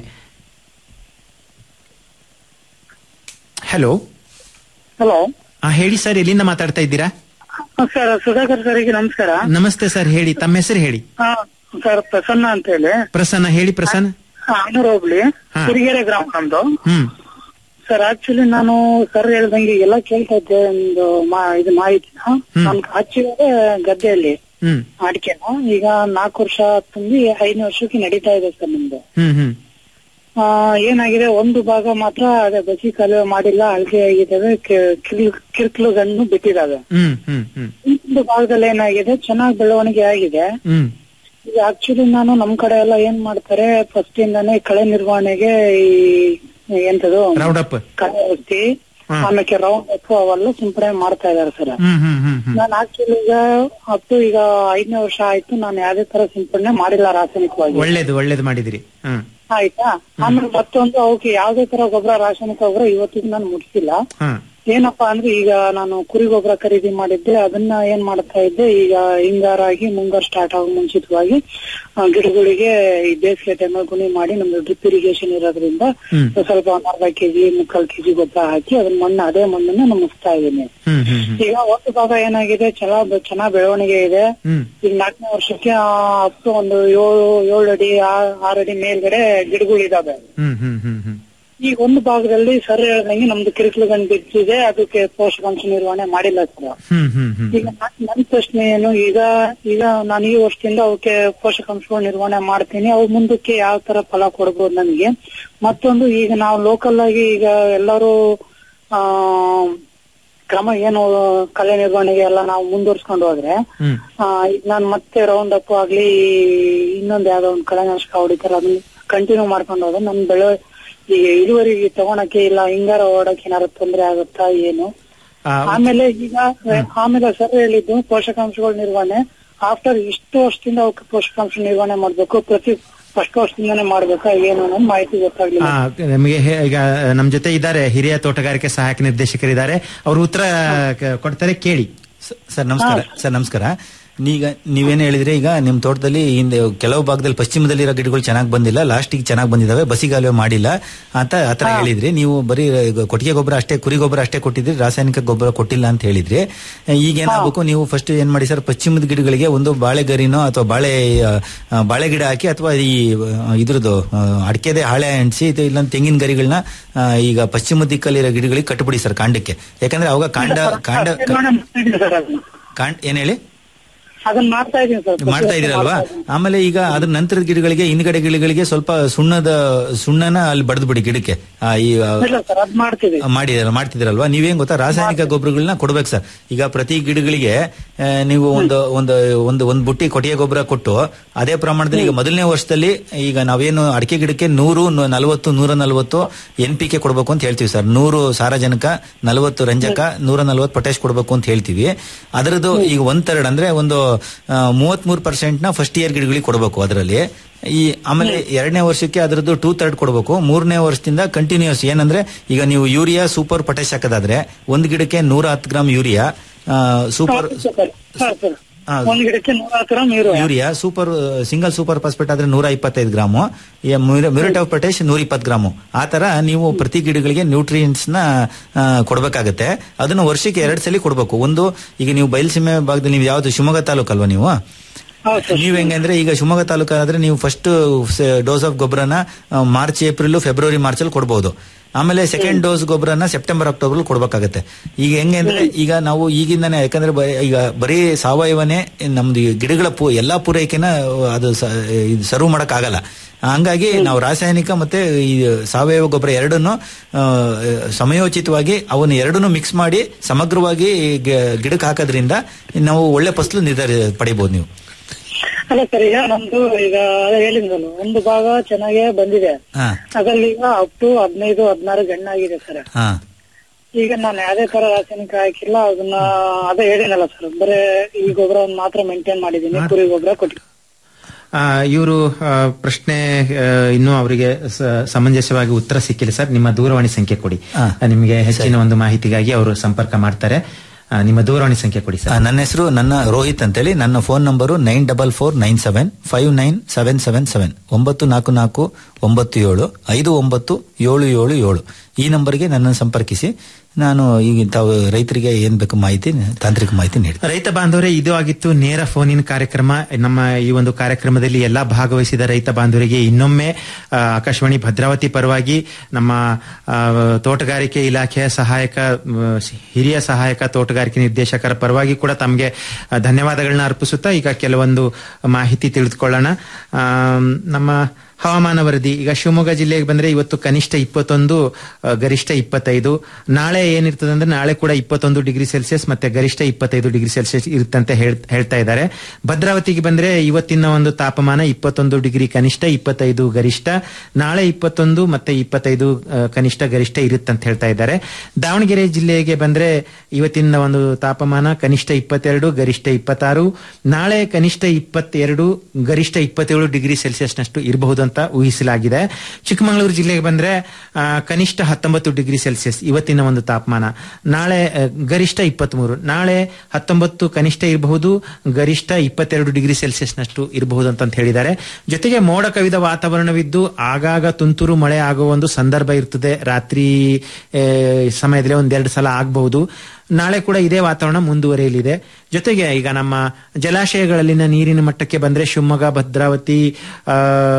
ಹಲೋ ಹಲೋ ಹೇಳಿ ಸರ್ ಎಲ್ಲಿಂದ ಮಾತಾಡ್ತಾ ಇದ್ದೀರಾ ಸರ್ ಸುಧಾಕರ್ ಸರ್ಗೆ ನಮಸ್ಕಾರ ನಮಸ್ತೆ ಸರ್ ಹೇಳಿ ತಮ್ಮ ಹೆಸರು ಹೇಳಿ ಆ, ಸರ್ ಪ್ರಸನ್ನ ಅಂತ ಹೇಳಿ ಪ್ರಸನ್ನ ಹೇಳಿ ಪ್ರಸನ್ನ ಆನೂರು ಹೋಗ್ಲಿ ಹಾ. ಸಿರಿಗೆರೆ ಗ್ರಾಮ ನಮ್ದು ಹ್ಮ್ ಸರ್ ಆಕ್ಚುಲಿ ನಾನು ಸರ್ ಹೇಳ್ದಂಗೆ ಎಲ್ಲ ಕೇಳ್ತಾ ಇದ್ದೆ ಒಂದು ಮಾ ಇದು ಮಾಹಿತಿನ ನನ್ ಹಚ್ಚಿರೋದೆ ಗದ್ದೆಯಲ್ಲಿ ಹ್ಮ್ ಅಡಿಕೆನ ಈಗ ನಾಲ್ಕು ವರ್ಷ ತುಂಬಿ ಐದನೇ ವರ್ಷಕ್ಕೆ ನಡೀತಾ ಇದೆ ಸರ್ ನಿಮ್ದು ಹ್ಮ್ ಹ್ಮ್ ಆ, ಏನಾಗಿದೆ ಒಂದು ಭಾಗ ಮಾತ್ರ ಅದೇ ಬಸಿ ಕಾಲುವೆ ಮಾಡಿಲ್ಲ ಅಳಗೆ ಆಗಿದ್ದಾವೆ ಕಿರ್ಕಲು ಗಣ್ಣು ಬಿಟ್ಟಿದ್ದಾವೆ ಹ್ಮ್ ಹ್ಮ್ ಹ್ಮ್ ಇನ್ನೊಂದು ಭಾಗದಲ್ಲಿ ಏನಾಗಿದೆ ಚೆನ್ನಾಗಿ ಬೆಳವಣಿಗೆ ಆಗಿದೆ ಹ್ಮ್ ಈಗ ಆಕ್ಚುಲಿ ನಾನು ನಮ್ ಕಡೆ ಎಲ್ಲ ಏನ್ ಮಾಡ್ತಾರೆ ಫಸ್ಟ್ ಇಂದಾನೆ ಕಳೆ ನಿರ್ವಹಣೆಗೆ ಈ ಎಂತದು ರೌಂಡ್ ಅಪ್ ಕಳೆ ಔಷಧಿ ಹ್ಮ್. ಆಮೇಲೆ ರೌಂಡ್ ಅಪ್ ಅವೆಲ್ಲ ಸಿಂಪಡಣೆ ಮಾಡ್ತಾ ಇದಾರೆ ಸರ್ ಹ್ಮ್ ಹ್ಮ್ ಹ್ಮ್ ಹ್ಮ್ ನಾನು ಆಕ್ಚುಲಿ ಈಗ ಅಪ್ ಈಗ ಐದನೇ ವರ್ಷ ಆಯ್ತು ನಾನು ಯಾವ್ದೇ ತರ ಸಿಂಪಡಣೆ ಮಾಡಿಲ್ಲ ರಾಸಾಯನಿಕವಾಗಿ ಒಳ್ಳೇದು ಒಳ್ಳೇದು ಮಾಡಿದಿರಿ ಹ್ಮ್ ಆಯ್ತಾ ಆಮೇಲೆ ಮತ್ತೊಂದು ಅವಕ್ಕೆ ಯಾವ್ದೇ ತರ ಗೊಬ್ಬರ ರಾಸಾಯನಿಕ ಗೊಬ್ಬರ ಇವತ್ತಿಗೆ ನಾನು ಮುಟ್ಸಿಲ್ಲ ಹಾ ಏನಪ್ಪಾ ಅಂದ್ರೆ ಈಗ ನಾನು ಕುರಿ ಗೊಬ್ಬರ ಖರೀದಿ ಮಾಡಿದ್ದೆ ಅದನ್ನ ಏನ್ ಮಾಡ್ತಾ ಇದ್ದೆ ಈಗ ಹಿಂಗಾರಾಗಿ ಮುಂಗಾರು ಸ್ಟಾರ್ಟ್ ಆಗೋ ಮುಂಚಿತವಾಗಿ ಆ, ಗಿಡಗಳಿಗೆ ಈ ಬೇಸಿಗೆ ಟೈಮಲ್ಲಿ ಗುಣಿ ಮಾಡಿ ನಮ್ದು ಡ್ರಿಪ್ ಇರಿಗೇಷನ್ ಇರೋದ್ರಿಂದ ಹ್ಮ್. ಸ್ವಲ್ಪ ಒಂದ್ ಅರ್ಧ ಕೆಜಿ ಮುಕ್ಕಾಲ್ ಕೆಜಿ ಗೊಬ್ಬರ ಹಾಕಿ ಅದನ್ನ ಮಣ್ಣು ಅದೇ ಮಣ್ಣನ್ನ ನಮಿಸ್ತಾ ಇದ್ದೀನಿ ಹ್ಮ್ ಹ್ಮ್ ಹ್ಮ್ ಈಗ ಒಂದು ಭಾಗ ಏನಾಗಿದೆ ಚೆನ್ನಾಗ್ ಚೆನ್ನಾಗ್ ಬೆಳವಣಿಗೆ ಇದೆ ಹ್ಮ್ ಈಗ ನಾಲ್ಕನೇ ವರ್ಷಕ್ಕೆ ಅಪ್ ಟು ಒಂದು ಏಳು ಏಳು ಅಡಿ ಆ- ಆರು ಅಡಿ ಮೇಲ್ಗಡೆ ಗಿಡಗಳಿದಾವೆ ಹ್ಮ್ ಹ್ಮ್ ಹ್ಮ್ ಹ್ಮ್ ಈಗ ಒಂದು ಭಾಗದಲ್ಲಿ ಸರ್ ಹೇಳ್ದಂಗೆ ನಮ್ದು ಕಿರಿಕಲುಗಂಡು ಬಿದ್ದಿದೆ ಅದಕ್ಕೆ ಪೋಷಕಾಂಶ ನಿರ್ವಹಣೆ ಮಾಡಿಲ್ಲ ಸರ್ ಹ್ಮ್ ಹ್ಮ್ ಹ್ಮ್ ಈಗ ನನ್- ನನ್ ಪ್ರಶ್ನೆ ಏನು ಈಗ ಈಗ ನಾನು ಈ ವರ್ಷದಿಂದ ಅವಕ್ಕೆ ಪೋಷಕಾಂಶಗಳು ನಿರ್ವಹಣೆ ಮಾಡ್ತೀನಿ ಅವು ಮುಂದಕ್ಕೆ ಯಾವ ತರ ಫಲ ಕೊಡ್ಬೋದು ನನಗೆ ಮತ್ತೊಂದು ಈಗ ನಾವು ಲೋಕಲ್ ಆಗಿ ಈಗ ಎಲ್ಲರೂ ಆ ಕ್ರಮ ಏನು ಕಲೆ ನಿರ್ವಹಣೆಗೆ ಎಲ್ಲ ನಾವು ಮುಂದುವರ್ಸ್ಕೊಂಡು ಹೋದ್ರೆ ಹ್ಮ್ ಆ, ಈಗ ನಾನು ಮತ್ತೆ ರೌಂಡ್ ಅಪ್ ಆಗ್ಲಿ ಇನ್ನೊಂದ್ ಯಾವ್ದೋ ಒಂದು ಕಳೆನಾಶಕ ಹೊಡಿತಾರೆ ಅದನ್ನ ಕಂಟಿನ್ಯೂ ಮಾಡ್ಕೊಂಡು ಹೋದ್ರೆ ನನ್ ಬೆಳೆ ಈಗ ಇಳುವರಿಗೆ ತಗೊಳಕ್ಕೆ ಇಲ್ಲ ಹಿಂಗಾರ ಓಡಕ್ಕೆ ಏನಾದ್ರು ತೊಂದ್ರೆ ಆಗುತ್ತಾ ಏನು ಆ, ಆಮೇಲೆ ಈಗ ಆಮೇಲೆ ಸರ್ ಹೇಳಿದ್ದು ಪೋಷಕಾಂಶಗಳ ನಿರ್ವಹಣೆ ಆಫ್ಟರ್ ಇಷ್ಟು ವರ್ಷದಿಂದ ಅವಕ್ಕೆ ಪೋಷಕಾಂಶ ನಿರ್ವಹಣೆ ಮಾಡ್ಬೇಕು ಪ್ರತಿ ಫಸ್ಟ್ ವರ್ಷದಿಂದಾನೇ ಮಾಡ್ಬೇಕಾ ಏನು ಅನ್ನೋದು ಮಾಹಿತಿ ಗೊತ್ತಾಗ್ಲಿಲ್ಲ ಆ, ನಮಗೆ ಹೇ- ಈಗ ನಮ್ ಜೊತೆ ಇದ್ದಾರೆ ಹಿರಿಯ ತೋಟಗಾರಿಕೆ ಸಹಾಯಕ ನಿರ್ದೇಶಕರಿದ್ದಾರೆ ಅವರು ಉತ್ತರ ಕ- ಕೊಡ್ತಾರೆ ಕೇಳಿ ಸ- ಸರ್ ನಮಸ್ಕಾರ ಸರ್ ನಮಸ್ಕಾರ ಈಗ ನೀವೇನು ಹೇಳಿದ್ರಿ ಈಗ ನಿಮ್ ತೋಟದಲ್ಲಿ ಹಿಂದೆ ಕೆಲವು ಭಾಗದಲ್ಲಿ ಪಶ್ಚಿಮದಲ್ಲಿ ಇರೋ ಗಿಡಗಳು ಚೆನ್ನಾಗಿ ಬಂದಿಲ್ಲ ಲಾಸ್ಟಿಗೆ ಚೆನ್ನಾಗಿ ಬಂದಿದಾವೆ ಬಸಿಗಾಲುವೆ ಮಾಡಿಲ್ಲ ಅಂತ ಆತರ ಹೇಳಿದ್ರಿ ನೀವು ಬರೀ ಈಗ ಕೊಟ್ಟಿಗೆ ಗೊಬ್ಬರ ಅಷ್ಟೇ ಕುರಿ ಗೊಬ್ಬರ ಅಷ್ಟೇ ಕೊಟ್ಟಿದ್ರಿ ರಾಸಾಯನಿಕ ಗೊಬ್ಬರ ಕೊಟ್ಟಿಲ್ಲ ಅಂತ ಹೇಳಿದ್ರಿ ಈಗ ಏನಾಗಬೇಕು ನೀವು ಫಸ್ಟ್ ಏನ್ ಮಾಡಿ ಸರ್ ಪಶ್ಚಿಮದ ಗಿಡಗಳಿಗೆ ಒಂದು ಬಾಳೆ ಗರಿನೋ ಅಥವಾ ಬಾಳೆ ಆ, ಬಾಳೆ ಗಿಡ ಹಾಕಿ ಅಥವಾ ಈ ಆ, ಇದ್ರದ್ದು ಆ, ಅಡಿಕೆದೆ ಹಾಳೆ ಅಂಟಿಸಿ ಇಲ್ಲ ತೆಂಗಿನ ಗರಿಗಳನ್ನ ಆ, ಈಗ ಪಶ್ಚಿಮ ದಿಕ್ಕಲ್ಲಿರೋ ಗಿಡಗಳಿಗೆ ಕಟ್ಬಿಡಿ ಸರ್ ಕಾಂಡಕ್ಕೆ ಯಾಕಂದ್ರೆ ಅವಾಗ ಕಾಂಡ ಕಾಂಡ ನಿರ್ವಹಣೆ ಮಾಡ್ತಾ ಇದ್ದೀನಿ ಸರ್ ಅದನ್ನ ಕಾಂಡ್ ಏನ್ ಹೇಳಿ ಅದನ್ನ ಮಾಡ್ತಾ ಇದೀನಿ ಸರ್ ಮಾಡ್ತಾ ಇದೀರಲ್ವಾ ಆಮೇಲೆ ಈಗ ಅದ್ರ ನಂತರದ ಗಿಡಗಳಿಗೆ ಹಿಂದ್ಗಡೆ ಗಿಡಗಳಿಗೆ ಸ್ವಲ್ಪ ಸುಣ್ಣದ ಸುಣ್ಣನ ಅಲ್ಲಿ ಬಡ್ದು ಬಿಡಿ ಗಿಡಕ್ಕೆ ಆ, ಈ ಆ, ಇಲ್ಲ ಸರ್ ಅದ್ ಮಾಡ್ತೀವಿ ಮಾಡಿದಾರ ಮಾಡ್ತಿದ್ದೀರಲ್ವಾ ನೀವೇನ್ ಗೊತ್ತಾ ರಾಸಾಯನಿಕ ಗೊಬ್ಬರಗಳನ್ನ ಕೊಡ್ಬೇಕು ಸರ್ ಈಗ ಪ್ರತಿ ಗಿಡಗಳಿಗೆ ಆ, ನೀವು ಒಂದು ಒಂದು ಒಂದು ಒಂದು ಬುಟ್ಟಿ ಕೊಟ್ಟಿಗೆ ಗೊಬ್ಬರ ಕೊಟ್ಟು ಅದೇ ಪ್ರಮಾಣದಲ್ಲಿ ಈಗ ಮೊದಲನೇ ವರ್ಷದಲ್ಲಿ ಈಗ ನಾವೇನು ಅಡಿಕೆ ಗಿಡಕ್ಕೆ ನೂರು ನು- ನಲವತ್ತು ನೂರ ನಲವತ್ತು ಎನ್ ಪಿ ಕೆ ಕೊಡ್ಬೇಕು ಅಂತ ಹೇಳ್ತೀವಿ ಸರ್ ನೂರು ಸಾರಜನಕ ನಲವತ್ತು ರಂಜಕ ನೂರ ನಲವತ್ತು ಪೊಟ್ಯಾಶ್ ಕೊಡ್ಬೇಕು ಅಂತ ಹೇಳ್ತೀವಿ ಅದರದ್ದು ಈಗ ಒಂದ್ ತರ್ಡ್ ಅಂದ್ರೆ ಒಂದು ಮೂವತ್ ಮೂರು ಪರ್ಸೆಂಟ್ ನ ಫಸ್ಟ್ ಇಯರ್ ಗಿಡಗಳಿಗೆ ಕೊಡಬೇಕು ಅದರಲ್ಲಿ ಈ ಆಮೇಲೆ ಎರಡನೇ ವರ್ಷಕ್ಕೆ ಅದರದ್ದು ಟೂ ತರ್ಡ್ ಕೊಡಬೇಕು ಮೂರನೇ ವರ್ಷದಿಂದ ಕಂಟಿನ್ಯೂಸ್ ಏನಂದ್ರೆ ಈಗ ನೀವು ಯೂರಿಯಾ ಸೂಪರ್ ಪೊಟ್ಯಾಶ್ ಹಾಕೋದಾದ್ರೆ ಒಂದು ಗಿಡಕ್ಕೆ ನೂರ ಹತ್ತು gram urea super sir sir ಆ, ಒಂದ್ ಗಿಡಕ್ಕೆ ನೂರ ಹತ್ತು ಗ್ರಾಮ್ ನೀರು urea super single super phosphate ಆದ್ರೆ ನೂರ ಇಪ್ಪತ್ತೈದು ಗ್ರಾಮು ಮ್ಯೂರೇಟ್ ಆಫ್ ಪೊಟ್ಯಾಶ್ ನೂರ ಇಪ್ಪತ್ತು ಗ್ರಾಮು ಆ ತರ ನೀವು ಪ್ರತಿ ಗಿಡಗಳಿಗೆ ನ್ಯೂಟ್ರಿಯೆಂಟ್ಸ್ ನ ಆ, ಕೊಡ್ಬೇಕಾಗತ್ತೆ ಅದನ್ನ ವರ್ಷಕ್ಕೆ ಎರಡು ಸಲ ಕೊಡ್ಬೇಕು ಒಂದು ಈಗ ನೀವು ಬಯಲುಸೀಮೆ ಭಾಗದಲ್ಲಿ ನೀವು ಯಾವ್ದು ಶಿವಮೊಗ್ಗ ತಾಲೂಕು ಅಲ್ವಾ ನೀವು ನೀವ್ ಹೆಂಗಂದ್ರೆ ಈಗ ಶಿವಮೊಗ್ಗ ತಾಲೂಕು ಆದ್ರೆ ನೀವು ಫಸ್ಟ್ ಡೋಸ್ ಆಫ್ ಗೊಬ್ಬರನ ಮಾರ್ಚ್ ಏಪ್ರಿಲ್ ಫೆಬ್ರವರಿ ಮಾರ್ಚ್ ಅಲ್ಲಿ ಕೊಡಬಹುದು ಆಮೇಲೆ ಸೆಕೆಂಡ್ ಡೋಸ್ ಗೊಬ್ಬರನ ಸೆಪ್ಟೆಂಬರ್ ಅಕ್ಟೋಬರ್ ಕೊಡ್ಬೇಕಾಗತ್ತೆ ಈಗ ಹೆಂಗೆ ಅಂದ್ರೆ ಈಗ ನಾವು ಈಗಿಂದಾನೆ ಯಾಕಂದ್ರೆ ಬ- ಈಗ ಬರೀ ಸಾವಯವನೇ ನಮ್ದು ಈ ಗಿಡಗಳ ಪೂ ಎಲ್ಲಾ ಪೂರೈಕೆನ ಅದು ಸ- ಇದು ಸರ್ವ್ ಮಾಡಕ್ ಆಗಲ್ಲ ಹಂಗಾಗಿ ನಾವು ರಾಸಾಯನಿಕ ಮತ್ತೆ ಈ ಸಾವಯವ ಗೊಬ್ಬರ ಎರಡನ್ನು ಆ, ಸಮಯೋಚಿತವಾಗಿ ಅವನ್ನ ಎರಡನ್ನು ಮಿಕ್ಸ್ ಮಾಡಿ ಸಮಗ್ರವಾಗಿ ಗಿ- ಗಿಡಕ್ಕೆ ಹಾಕೋದ್ರಿಂದ ನಾವು ಒಳ್ಳೆ ಫಸಲು ನಿರ್ಧಾರ ಪಡಿಬಹುದು ನೀವು ಅಲ್ಲ ಸರ್ ಈಗ ನಮ್ದು ಈಗ ಅದೇ ಹೇಳಿದ್ನಲ್ಲ ಒಂದು ಭಾಗ ಚೆನ್ನಾಗೇ ಬಂದಿದೆ ಹಾ ಅದ್ರಲ್ಲಿ ಈಗ ಅಪ್ ಟು ಹದಿನೈದು ಹದಿನಾರು ಗಣ್ಣಾಗಿದೆ ಸರ್ ಹಾ ಈಗ ನಾನು ಯಾವ್ದೇ ತರ ರಾಸಾಯನಿಕ ಹಾಕಿಲ್ಲ ಅದನ್ನ ಅದೇ ಹೇಳಿನಲ್ಲ ಸರ್ ಬರೇ ಈ ಗೊಬ್ಬರವನ್ನು ಮಾತ್ರ ಮೇಂಟೈನ್ ಮಾಡಿದೀನಿ ಕುರಿ ಗೊಬ್ಬರ ಕೊಟ್ಟು ಇವರು ಪ್ರಶ್ನೆ ಆ, ಇನ್ನೂ ಅವರಿಗೆ ಸ- ಸಮಂಜಸವಾಗಿ ಉತ್ತರ ಸಿಕ್ಕಿಲ್ಲ ಸರ್ ನಿಮ್ಮ ದೂರವಾಣಿ ಸಂಖ್ಯೆ ಕೊಡಿ ಹಾ. ಆ, ನಿಮಗೆ ಹೆಚ್ಚಿನ ಒಂದು ಮಾಹಿತಿಗಾಗಿ ಅವರು ಸಂಪರ್ಕ ಮಾಡ್ತಾರೆ ಆ, ನಿಮ್ಮ ದೂರವಾಣಿ ಸಂಖ್ಯೆ ಕೊಡಿ ಆ, ಸರ್ ನನ್ನ ಹೆಸರು ನನ್ನ ರೋಹಿತ್ ಅಂತೇಳಿ ನನ್ನ phone number nine double four nine seven five nine seven seven seven ಒಂಬತ್ತು ನಾಲ್ಕು ನಾಲ್ಕು ಒಂಬತ್ತು ಏಳು ಐದು ಒಂಬತ್ತು ಏಳು ಏಳು ಏಳು ಈ ನಂಬರ್ಗೆ ನನ್ನನ್ನು ಸಂಪರ್ಕಿಸಿ ನಾನು ಈಗ ತಾವು ರೈತರಿಗೆ ಏನ್ ಬೇಕು ಮಾಹಿತಿ ತಾಂತ್ರಿಕ ಮಾಹಿತಿ ನೀಡಿ ರೈತ ಬಾಂಧವರೇ ಇದು ಆಗಿತ್ತು ನೇರ ಫೋನ್ ಇನ್ ಕಾರ್ಯಕ್ರಮ ನಮ್ಮ ಈ ಒಂದು ಕಾರ್ಯಕ್ರಮದಲ್ಲಿ ಎಲ್ಲಾ ಭಾಗವಹಿಸಿದ ರೈತ ಬಾಂಧವರಿಗೆ ಇನ್ನೊಮ್ಮೆ ಆ, ಆಕಾಶವಾಣಿ ಭದ್ರಾವತಿ ಪರವಾಗಿ ನಮ್ಮ ಆ, ತೋಟಗಾರಿಕೆ ಇಲಾಖೆಯ ಸಹಾಯಕ ಆ, ಹಿರಿಯ ಸಹಾಯಕ ತೋಟಗಾರಿಕೆ ನಿರ್ದೇಶಕರ ಪರವಾಗಿ ಕೂಡ ತಮಗೆ ಧನ್ಯವಾದಗಳನ್ನ ಅರ್ಪಿಸುತ್ತಾ ಈಗ ಕೆಲವೊಂದು ಮಾಹಿತಿ ತಿಳಿದುಕೊಳ್ಳೋಣ ಆ, ನಮ್ಮ ಹವಾಮಾನ ವರದಿ ಈಗ ಶಿವಮೊಗ್ಗ ಜಿಲ್ಲೆಗೆ ಬಂದ್ರೆ ಇವತ್ತು ಕನಿಷ್ಠ ಇಪ್ಪತ್ತೊಂದು ಆ, ಗರಿಷ್ಠ ಇಪ್ಪತ್ತೈದು ನಾಳೆ ಏನಿರ್ತದೆ ಅಂದ್ರೆ ನಾಳೆ ಕೂಡ ಇಪ್ಪತ್ತೊಂದು ಡಿಗ್ರಿ ಸೆಲ್ಸಿಯಸ್ ಮತ್ತೆ ಗರಿಷ್ಠ ಇಪ್ಪತ್ತೈದು ಡಿಗ್ರಿ ಸೆಲ್ಸಿಯಸ್ ಇರುತ್ತಂತೆ ಹೇಳ್- ಹೇಳ್ತಾ ಇದ್ದಾರೆ ಭದ್ರಾವತಿಗೆ ಬಂದ್ರೆ ಇವತ್ತಿನ ಒಂದು ತಾಪಮಾನ ಇಪ್ಪತ್ತೊಂದು ಡಿಗ್ರಿ ಕನಿಷ್ಠ ಇಪ್ಪತ್ತೈದು ಗರಿಷ್ಠ ನಾಳೆ ಇಪ್ಪತ್ತೊಂದು ಮತ್ತೆ ಇಪ್ಪತ್ತೈದು ಆ, ಕನಿಷ್ಠ ಗರಿಷ್ಠ ಇರುತ್ತಂತ ಹೇಳ್ತಾ ಇದ್ದಾರೆ ದಾವಣಗೆರೆ ಜಿಲ್ಲೆಗೆ ಬಂದ್ರೆ ಇವತ್ತಿನ ಒಂದು ತಾಪಮಾನ ಕನಿಷ್ಠ ಇಪ್ಪತ್ತೆರಡು ಗರಿಷ್ಠ ಇಪ್ಪತ್ತಾರು ನಾಳೆ ಕನಿಷ್ಠ ಇಪ್ಪತ್ತೆರಡು ಗರಿಷ್ಠ ಇಪ್ಪತ್ತೇಳು ಡಿಗ್ರಿ ಸೆಲ್ಸಿಯಸ್ನಷ್ಟು ಇರಬಹುದು ಅಂತ ಊಹಿಸಲಾಗಿದೆ ಚಿಕ್ಕಮಗಳೂರು ಜಿಲ್ಲೆಗೆ ಬಂದ್ರೆ ಆ, ಕನಿಷ್ಠ ಹತ್ತೊಂಬತ್ತು ಡಿಗ್ರಿ ಸೆಲ್ಸಿಯಸ್ ಇವತ್ತಿನ ಒಂದು ತಾಪಮಾನ ನಾಳೆ ಆ, ಗರಿಷ್ಠ ಇಪ್ಪತ್ಮೂರು ನಾಳೆ ಹತ್ತೊಂಬತ್ತು ಕನಿಷ್ಠ ಇರಬಹುದು ಗರಿಷ್ಠ ಇಪ್ಪತ್ತೆರಡು ಡಿಗ್ರಿ ಸೆಲ್ಸಿಯಸ್ನಷ್ಟು ಇರಬಹುದು ಅಂತ ಹೇಳಿದ್ದಾರೆ ಜೊತೆಗೆ ಮೋಡ ಕವಿದ ವಾತಾವರಣವಿದ್ದು ಆಗಾಗ ತುಂತುರು ಮಳೆ ಆಗುವ ಒಂದು ಸಂದರ್ಭ ಇರ್ತದೆ ರಾತ್ರಿ ಆ, ಸಮಯದಲ್ಲಿ ಒಂದೆರಡು ಸಲ ಆಗಬಹುದು ನಾಳೆ ಕೂಡ ಇದೇ ವಾತಾವರಣ ಮುಂದುವರಿಯಲಿದೆ ಜೊತೆಗೆ ಈಗ ನಮ್ಮ ಜಲಾಶಯಗಳಲ್ಲಿನ ನೀರಿನ ಮಟ್ಟಕ್ಕೆ ಬಂದ್ರೆ ಶಿವಮೊಗ್ಗ ಭದ್ರಾವತಿ ಆ